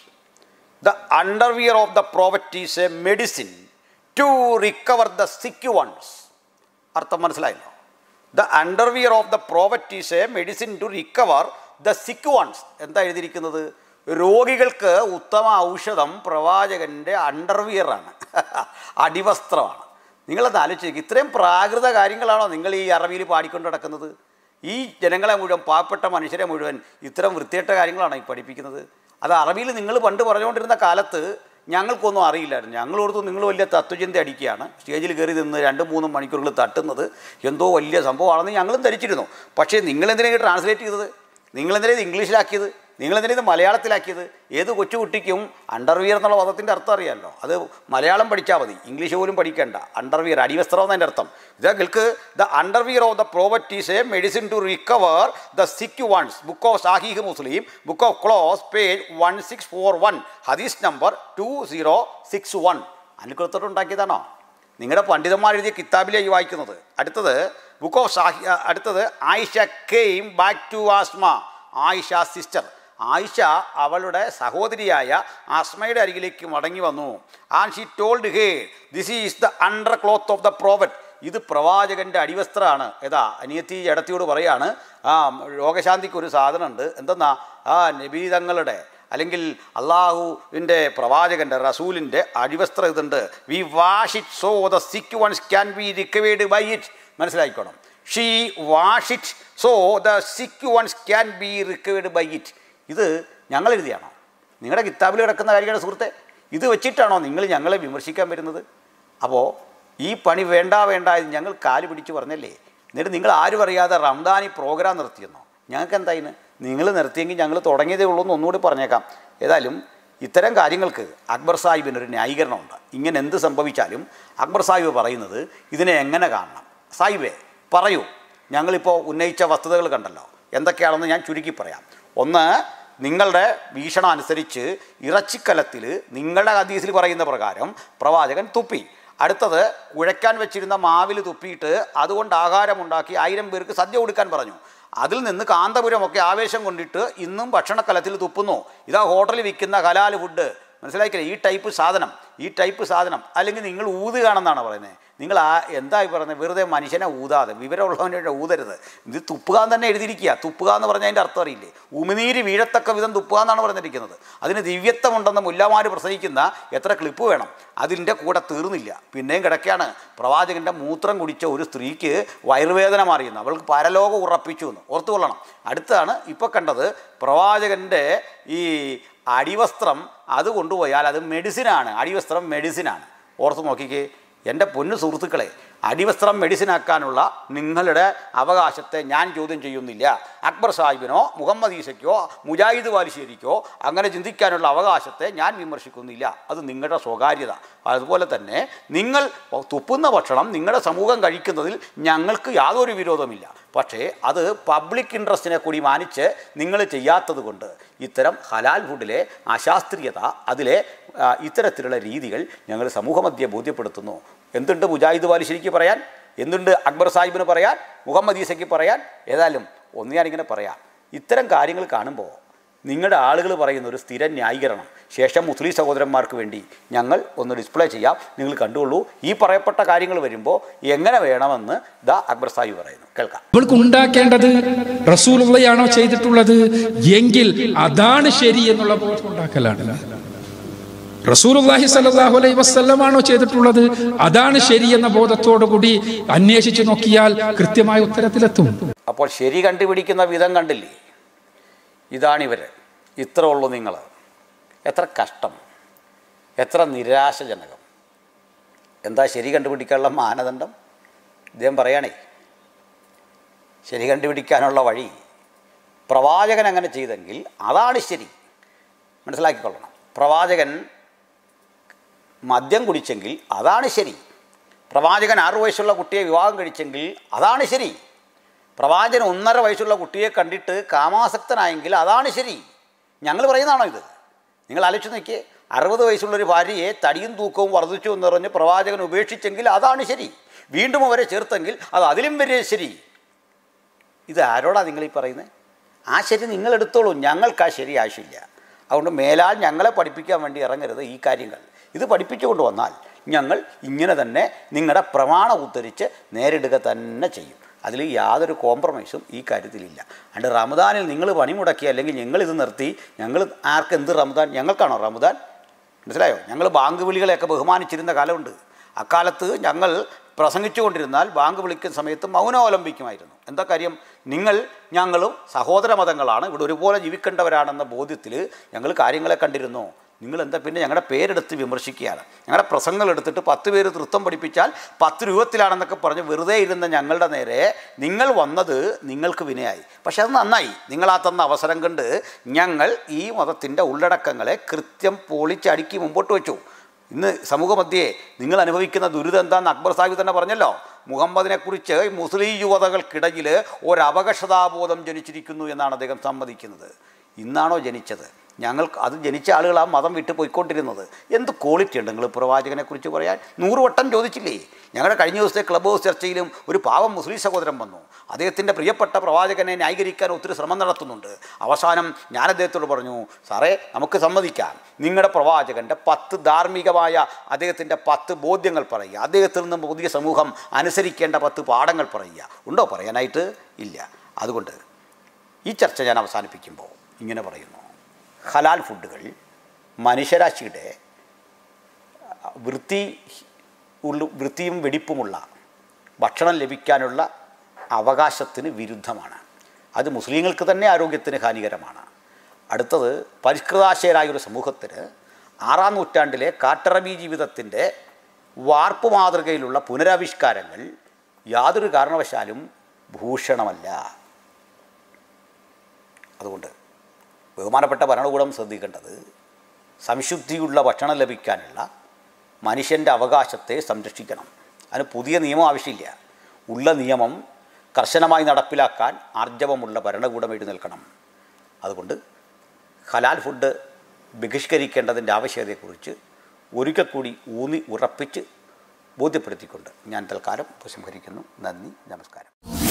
the underwear of the prophet is a medicine to recover the sick ones അർത്ഥം മനസ്സിലായല്ലോ the underwear of the prophet is a medicine to recover the sick ones എന്താ എഴുതിയിരിക്കുന്നത് രോഗികൾക്ക് ഉത്തമ ഔഷധം പ്രവാചകൻ്റെ അണ്ടർവിയറാണ് അടിവസ്ത്രമാണ് നിങ്ങളത് ആലോചിച്ച് ഇത്രയും പ്രാകൃത കാര്യങ്ങളാണോ നിങ്ങൾ ഈ അറബിയിൽ പാടിക്കൊണ്ട് നടക്കുന്നത് ഈ ജനങ്ങളെ മുഴുവൻ പാവപ്പെട്ട മനുഷ്യരെ മുഴുവൻ ഇത്തരം വൃത്തികെട്ട കാര്യങ്ങളാണ് ഈ പഠിപ്പിക്കുന്നത് അത് അറബിയിൽ നിങ്ങൾ പണ്ട് പറഞ്ഞുകൊണ്ടിരുന്ന കാലത്ത് ഞങ്ങൾക്കൊന്നും അറിയില്ലായിരുന്നു ഞങ്ങൾ ഓർത്തു നിങ്ങൾ വലിയ തത്വചിന്ത അടിക്കുകയാണ് സ്റ്റേജിൽ കയറി നിന്ന് രണ്ടും മൂന്നും മണിക്കൂറുകൾ തട്ടുന്നത് എന്തോ വലിയ സംഭവമാണെന്ന് ഞങ്ങളും ധരിച്ചിരുന്നു പക്ഷേ നിങ്ങളെന്തിനാണ് ട്രാൻസ്ലേറ്റ് ചെയ്തത് നിങ്ങളെന്തിനാണ് ഇത് ഇംഗ്ലീഷിലാക്കിയത് നിങ്ങളെന്തിനാണ് ഇത് മലയാളത്തിലാക്കിയത് ഏത് കൊച്ചുകുട്ടിക്കും അണ്ടർവിയർ എന്നുള്ള പദത്തിൻ്റെ അർത്ഥം അറിയാമല്ലോ അത് മലയാളം പഠിച്ചാൽ മതി ഇംഗ്ലീഷ് പോലും പഠിക്കേണ്ട അണ്ടർവിയർ അടിവസ്ത്രം എന്നതിൻ്റെ അർത്ഥം ഇതേക്ക് the underwear of the prophet is a medicine to recover the sick ones book of Sahih Muslim book of clothes page one six four one ഹദീസ് number two zero six one അനുകൃത്തോട്ട് ഉണ്ടാക്കിയതാണോ നിങ്ങളുടെ പണ്ഡിതന്മാർ എഴുതിയ കിതാബിലേക്ക് വായിക്കുന്നത് അടുത്തത് ബുക്ക് ഓഫ് സാഹി അടുത്തത് Aisha came back to Asma Aisha sister Aisha അവളുടെ സഹോദരിയായ ആസ്മയുടെ അരികിലേക്ക് മടങ്ങി വന്നു and she told her this is the under cloth of the prophet ഇത് പ്രവാചകൻ്റെ അടിവസ്ത്രമാണ് ഏതാ അനിയത്തി ജഡത്തിയോട് പറയാണ് ആ രോഗശാന്തിക്ക് ഒരു സാധനമുണ്ട് എന്തെന്നാ ആ നബീതങ്ങളുടെ അല്ലെങ്കിൽ അള്ളാഹുവിൻ്റെ പ്രവാചകൻ്റെ റസൂലിൻ്റെ അടിവസ്ത്രം ഇതുണ്ട് we wash it so the sick ones can be recovered by it മനസ്സിലായിക്കോണം she wash it so the sick ones can be recovered by it ഇത് ഞങ്ങൾ എഴുതിയാണോ നിങ്ങളുടെ കിതാബിൽ കിടക്കുന്ന കാര്യമാണ് സുഹൃത്തെ ഇത് വെച്ചിട്ടാണോ നിങ്ങൾ ഞങ്ങളെ വിമർശിക്കാൻ വരുന്നത് അപ്പോൾ ഈ പണി വേണ്ട വേണ്ട എന്ന് ഞങ്ങൾ കാല് പിടിച്ച് പറഞ്ഞല്ലേ എന്നിട്ട് നിങ്ങൾ ആരും അറിയാതെ റംദാനി പ്രോഗ്രാം നിർത്തിയെന്നോ ഞങ്ങൾക്ക് എന്തായിന് നിങ്ങൾ നിർത്തിയെങ്കിൽ ഞങ്ങൾ തുടങ്ങിയതേ ഉള്ളൂ എന്ന് ഒന്നുകൂടി പറഞ്ഞേക്കാം ഏതായാലും ഇത്തരം കാര്യങ്ങൾക്ക് അക്ബർ സാഹിബിനൊരു ന്യായീകരണമുണ്ട് ഇങ്ങനെ എന്ത് സംഭവിച്ചാലും അക്ബർ സാഹിബ് പറയുന്നത് ഇതിനെ എങ്ങനെ കാണണം സാഹിബേ പറയൂ ഞങ്ങളിപ്പോൾ ഉന്നയിച്ച വസ്തുതകൾ കണ്ടല്ലോ എന്തൊക്കെയാണെന്ന് ഞാൻ ചുരുക്കി പറയാം ഒന്ന് നിങ്ങളുടെ വീക്ഷണം അനുസരിച്ച് ഇറച്ചിക്കലത്തിൽ നിങ്ങളുടെ ഹദീസിൽ പറയുന്ന പ്രകാരം പ്രവാചകൻ തുപ്പി അടുത്തത് കുഴയ്ക്കാൻ വെച്ചിരുന്ന മാവിൽ തുപ്പിയിട്ട് അതുകൊണ്ട് ആഹാരമുണ്ടാക്കി ആയിരം പേർക്ക് സദ്യ കൊടുക്കാൻ പറഞ്ഞു അതിൽ നിന്ന് കാന്തപുരമൊക്കെ ആവേശം കൊണ്ടിട്ട് ഇന്നും ഭക്ഷണക്കലത്തിൽ തുപ്പുന്നു ഇതാ ഹോട്ടലിൽ വിൽക്കുന്ന ഹലാൽ ഫുഡ് മനസ്സിലാക്കില്ലേ ഈ ടൈപ്പ് സാധനം ഈ ടൈപ്പ് സാധനം അല്ലെങ്കിൽ നിങ്ങൾ ഊതുകയാണെന്നാണ് പറയുന്നത് നിങ്ങൾ ആ എന്തായി പറയുന്നത് വെറുതെ മനുഷ്യനെ ഊതാതെ വിവരമുള്ളവനെ ഊതരുത് ഇത് തുപ്പുക എന്ന് തന്നെ എഴുതിയിരിക്കുക തുപ്പുക എന്ന് പറഞ്ഞാൽ അതിൻ്റെ അർത്ഥം അറിയില്ലേ ഉമിനീര് വീഴത്തക്ക വിധം തുപ്പുക എന്നാണ് പറഞ്ഞിരിക്കുന്നത് അതിന് ദിവ്യത്വമുണ്ടെന്ന് മുല്ലമാര് പ്രസംഗിക്കുന്ന എത്ര ക്ലിപ്പ് വേണം അതിൻ്റെ കൂടെ തീർന്നില്ല പിന്നെയും കിടക്കുകയാണ് പ്രവാചകൻ്റെ മൂത്രം കുടിച്ച ഒരു സ്ത്രീക്ക് വയറുവേദന മാറിയെന്ന് അവൾക്ക് പരലോകം ഉറപ്പിച്ചു എന്ന് ഓർത്തുകൊള്ളണം അടുത്താണ് ഇപ്പോൾ കണ്ടത് പ്രവാചകൻ്റെ ഈ അടിവസ്ത്രം അത് കൊണ്ടുപോയാൽ അത് മെഡിസിനാണ് അടിവസ്ത്രം മെഡിസിനാണ് ഓർത്ത് നോക്കിക്കേ എൻ്റെ പൊന്നു സുഹൃത്തുക്കളെ അടിവസ്ത്രം മെഡിസിനാക്കാനുള്ള നിങ്ങളുടെ അവകാശത്തെ ഞാൻ ചോദ്യം ചെയ്യുന്നില്ല അക്ബർ സാഹിബിനോ മുഹമ്മദ് ഈസയ്ക്കോ മുജാഹിദ് വാലിശ്ശേരിക്കോ അങ്ങനെ ചിന്തിക്കാനുള്ള അവകാശത്തെ ഞാൻ വിമർശിക്കുന്നില്ല അത് നിങ്ങളുടെ സ്വകാര്യത അതുപോലെ തന്നെ നിങ്ങൾ തുപ്പുന്ന ഭക്ഷണം നിങ്ങളുടെ സമൂഹം കഴിക്കുന്നതിൽ ഞങ്ങൾക്ക് യാതൊരു വിരോധമില്ല പക്ഷേ അത് പബ്ലിക് ഇൻട്രസ്റ്റിനെ കൂടി മാനിച്ച് നിങ്ങൾ ചെയ്യാത്തത് കൊണ്ട് ഇത്തരം ഹലാൽ ഫുഡിലെ അശാസ്ത്രീയത അതിലെ ആ, ഇത്തരത്തിലുള്ള രീതികൾ ഞങ്ങൾ സമൂഹമധ്യെ ബോധ്യപ്പെടുത്തുന്നു എന്തുണ്ട് മുജാഹിദ് വാലിശ്ശേരിക്ക് പറയാൻ എന്തുണ്ട് അക്ബർ സാഹിബിന് പറയാൻ മുഹമ്മദ് ഈസയ്ക്ക് പറയാൻ ഏതായാലും ഒന്ന് ഞാനിങ്ങനെ പറയാം ഇത്തരം കാര്യങ്ങൾ കാണുമ്പോൾ നിങ്ങളുടെ ആളുകൾ പറയുന്ന ഒരു സ്ഥിര ന്യായീകരണം ശേഷം മുസ്ലിം സഹോദരന്മാർക്ക് വേണ്ടി ഞങ്ങൾ ഒന്ന് ഡിസ്പ്ലേ ചെയ്യാം നിങ്ങൾ കണ്ടുകൊള്ളൂ ഈ പറയപ്പെട്ട കാര്യങ്ങൾ വരുമ്പോൾ എങ്ങനെ വേണമെന്ന് ദാ അക്ബർ സാഹിബ് പറയുന്നു കേൾക്കാം ഇവൾക്ക് ഉണ്ടാക്കേണ്ടത് റസൂലുള്ളയാണോ ചെയ്തിട്ടുള്ളത് എങ്കിൽ അതാണ് ശരി എന്നുള്ള ബോധം ഉണ്ടാക്കലാണ് റസൂലുള്ളാഹി സ്വല്ലല്ലാഹു അലൈഹി വസല്ലമാണോ ചെയ്തിട്ടുള്ളത് അതാണ് ശരി എന്ന ബോധത്തോടു കൂടി അന്വേഷിച്ചു നോക്കിയാൽ കൃത്യമായ ഉത്തരത്തിലെത്തും അപ്പോൾ ശരി കണ്ടുപിടിക്കുന്ന വിധം കണ്ടില്ലേ ഇതാണിവർ ഇത്ര ഉള്ളൂ നിങ്ങൾ എത്ര കഷ്ടം എത്ര നിരാശജനകം എന്താ ശരി കണ്ടുപിടിക്കാനുള്ള മാനദണ്ഡം ഇദ്ദേഹം പറയണേ ശരി കണ്ടുപിടിക്കാനുള്ള വഴി പ്രവാചകൻ അങ്ങനെ ചെയ്തെങ്കിൽ അതാണ് ശരി മനസ്സിലാക്കിക്കൊള്ളണം പ്രവാചകൻ മദ്യം കുടിച്ചെങ്കിൽ അതാണ് ശരി പ്രവാചകൻ ആറു വയസ്സുള്ള കുട്ടിയെ വിവാഹം കഴിച്ചെങ്കിൽ അതാണ് ശരി പ്രവാചകൻ ഒന്നര വയസ്സുള്ള കുട്ടിയെ കണ്ടിട്ട് കാമാസക്തനായെങ്കിൽ അതാണ് ശരി ഞങ്ങൾ പറയുന്നതാണോ ഇത് നിങ്ങൾ ആലോചിച്ച് നോക്കിയേ അറുപത് വയസ്സുള്ളൊരു ഭാര്യയെ തടിയും തൂക്കവും വർദ്ധിച്ചു എന്ന് പറഞ്ഞ് പ്രവാചകൻ ഉപേക്ഷിച്ചെങ്കിൽ അതാണ് ശരി വീണ്ടും അവരെ ചേർത്തെങ്കിൽ അത് അതിലും വലിയ ശരി ഇത് ആരോടാ നിങ്ങൾ ഈ പറയുന്നത് ആ ശരി നിങ്ങൾ എടുത്തോളൂ ഞങ്ങൾക്ക് ആ ശരി ആവശ്യമില്ല അതുകൊണ്ട് മേലാൽ ഞങ്ങളെ പഠിപ്പിക്കാൻ വേണ്ടി ഇറങ്ങരുത് ഈ കാര്യങ്ങൾ ഇത് പഠിപ്പിച്ചു കൊണ്ടുവന്നാൽ ഞങ്ങൾ ഇങ്ങനെ തന്നെ നിങ്ങളുടെ പ്രമാണം ഉദ്ധരിച്ച് നേരിടുക തന്നെ ചെയ്യും അതിൽ യാതൊരു കോംപ്രമൈസും ഈ കാര്യത്തിലില്ല അതുകൊണ്ട് റമദാനിൽ നിങ്ങൾ പണിമുടക്കി അല്ലെങ്കിൽ ഞങ്ങളിത് നിർത്തി ഞങ്ങൾ ആർക്ക് എന്ത് റമദാൻ ഞങ്ങൾക്കാണോ റമദാൻ മനസ്സിലായോ ഞങ്ങൾ ബാങ്ക് വിളികളെയൊക്കെ ബഹുമാനിച്ചിരുന്ന കാലമുണ്ട് അക്കാലത്ത് ഞങ്ങൾ പ്രസംഗിച്ചുകൊണ്ടിരുന്നാൽ ബാങ്ക് വിളിക്കുന്ന സമയത്ത് മൗനാവലംബിക്കുമായിരുന്നു എന്താ കാര്യം നിങ്ങൾ ഞങ്ങളും സഹോദര മതങ്ങളാണ് ഇവിടെ ഒരുപോലെ ജീവിക്കേണ്ടവരാണെന്ന ബോധ്യത്തിൽ ഞങ്ങൾ കാര്യങ്ങളെ കണ്ടിരുന്നു നിങ്ങൾ എന്താ പിന്നെ ഞങ്ങളുടെ പേരെടുത്ത് വിമർശിക്കുകയാണ് ഞങ്ങളുടെ പ്രസംഗങ്ങൾ എടുത്തിട്ട് പത്ത് പേര് നൃത്തം പഠിപ്പിച്ചാൽ പത്ത് രൂപത്തിലാണെന്നൊക്കെ പറഞ്ഞ് വെറുതെ ഇരുന്ന ഞങ്ങളുടെ നേരെ നിങ്ങൾ വന്നത് നിങ്ങൾക്ക് വിനയായി പക്ഷെ അത് നന്നായി നിങ്ങൾ ആ തന്ന അവസരം കണ്ട് ഞങ്ങൾ ഈ മതത്തിൻ്റെ ഉള്ളടക്കങ്ങളെ കൃത്യം പൊളിച്ചടുക്കി മുമ്പോട്ട് വെച്ചു ഇന്ന് സമൂഹമധ്യേ നിങ്ങൾ അനുഭവിക്കുന്ന ദുരിതം എന്താണെന്ന് അക്ബർ സാഹിബ് തന്നെ പറഞ്ഞല്ലോ മുഹമ്മദിനെക്കുറിച്ച് മുസ്ലിം യുവതകൾക്കിടയിൽ ഒരു അപകർഷതാബോധം ജനിച്ചിരിക്കുന്നു എന്നാണ് അദ്ദേഹം സമ്മതിക്കുന്നത് ഇന്നാണോ ജനിച്ചത് ഞങ്ങൾ അത് ജനിച്ച ആളുകൾ ആ മതം വിട്ട് പോയിക്കൊണ്ടിരുന്നത് എന്ത് ക്വാളിറ്റി ഉണ്ട് നിങ്ങൾ പ്രവാചകനെക്കുറിച്ച് പറയാൻ നൂറ് വട്ടം ചോദിച്ചില്ലേ ഞങ്ങളുടെ കഴിഞ്ഞ ദിവസത്തെ ക്ലബ് ഹൗസ് ചർച്ചയിലും ഒരു പാവം മുസ്ലിം സഹോദരൻ വന്നു അദ്ദേഹത്തിൻ്റെ പ്രിയപ്പെട്ട പ്രവാചകനെ ന്യായീകരിക്കാൻ ഒത്തിരി ശ്രമം നടത്തുന്നുണ്ട് അവസാനം ഞാൻ അദ്ദേഹത്തോട് പറഞ്ഞു സാറേ നമുക്ക് സമ്മതിക്കാം നിങ്ങളുടെ പ്രവാചകൻ്റെ പത്ത് ധാർമ്മികമായ അദ്ദേഹത്തിൻ്റെ പത്ത് ബോധ്യങ്ങൾ പറയുക അദ്ദേഹത്തിൽ നിന്ന് പുതിയ സമൂഹം അനുസരിക്കേണ്ട പത്ത് പാഠങ്ങൾ പറയുക ഉണ്ടോ പറയാനായിട്ട് ഇല്ല അതുകൊണ്ട് ഈ ചർച്ച ഞാൻ അവസാനിപ്പിക്കുമ്പോൾ ഇങ്ങനെ പറയുന്നു ഹലാൽ ഫുഡുകൾ മനുഷ്യരാശിയുടെ വൃത്തി ഉള്ള വൃത്തിയും വെടിപ്പുമുള്ള ഭക്ഷണം ലഭിക്കാനുള്ള അവകാശത്തിന് വിരുദ്ധമാണ് അത് മുസ്ലിങ്ങൾക്ക് തന്നെ ആരോഗ്യത്തിന് ഹാനികരമാണ് അടുത്തത് പരിഷ്കൃതാശയരായ ഒരു സമൂഹത്തിന് ആറാം നൂറ്റാണ്ടിലെ കാട്ടറബി ജീവിതത്തിൻ്റെ വാർപ്പ് മാതൃകയിലുള്ള പുനരാവിഷ്കാരങ്ങൾ യാതൊരു കാരണവശാലും ഭൂഷണമല്ല അതുകൊണ്ട് ബഹുമാനപ്പെട്ട ഭരണകൂടം ശ്രദ്ധിക്കേണ്ടത് സംശുദ്ധിയുള്ള ഭക്ഷണം ലഭിക്കാനുള്ള മനുഷ്യൻ്റെ അവകാശത്തെ സംരക്ഷിക്കണം അതിന് പുതിയ നിയമം ആവശ്യമില്ല ഉള്ള നിയമം കർശനമായി നടപ്പിലാക്കാൻ ആർജവമുള്ള ഭരണകൂടം എഴുന്നേൽക്കണം അതുകൊണ്ട് ഹലാൽ ഫുഡ് ബഹിഷ്കരിക്കേണ്ടതിൻ്റെ ആവശ്യകതയെക്കുറിച്ച് ഒരിക്കൽ കൂടി ഊന്നി ഉറപ്പിച്ച് ബോധ്യപ്പെടുത്തിക്കൊണ്ട് ഞാൻ തൽക്കാലം ഉപസംഹരിക്കുന്നു നന്ദി നമസ്കാരം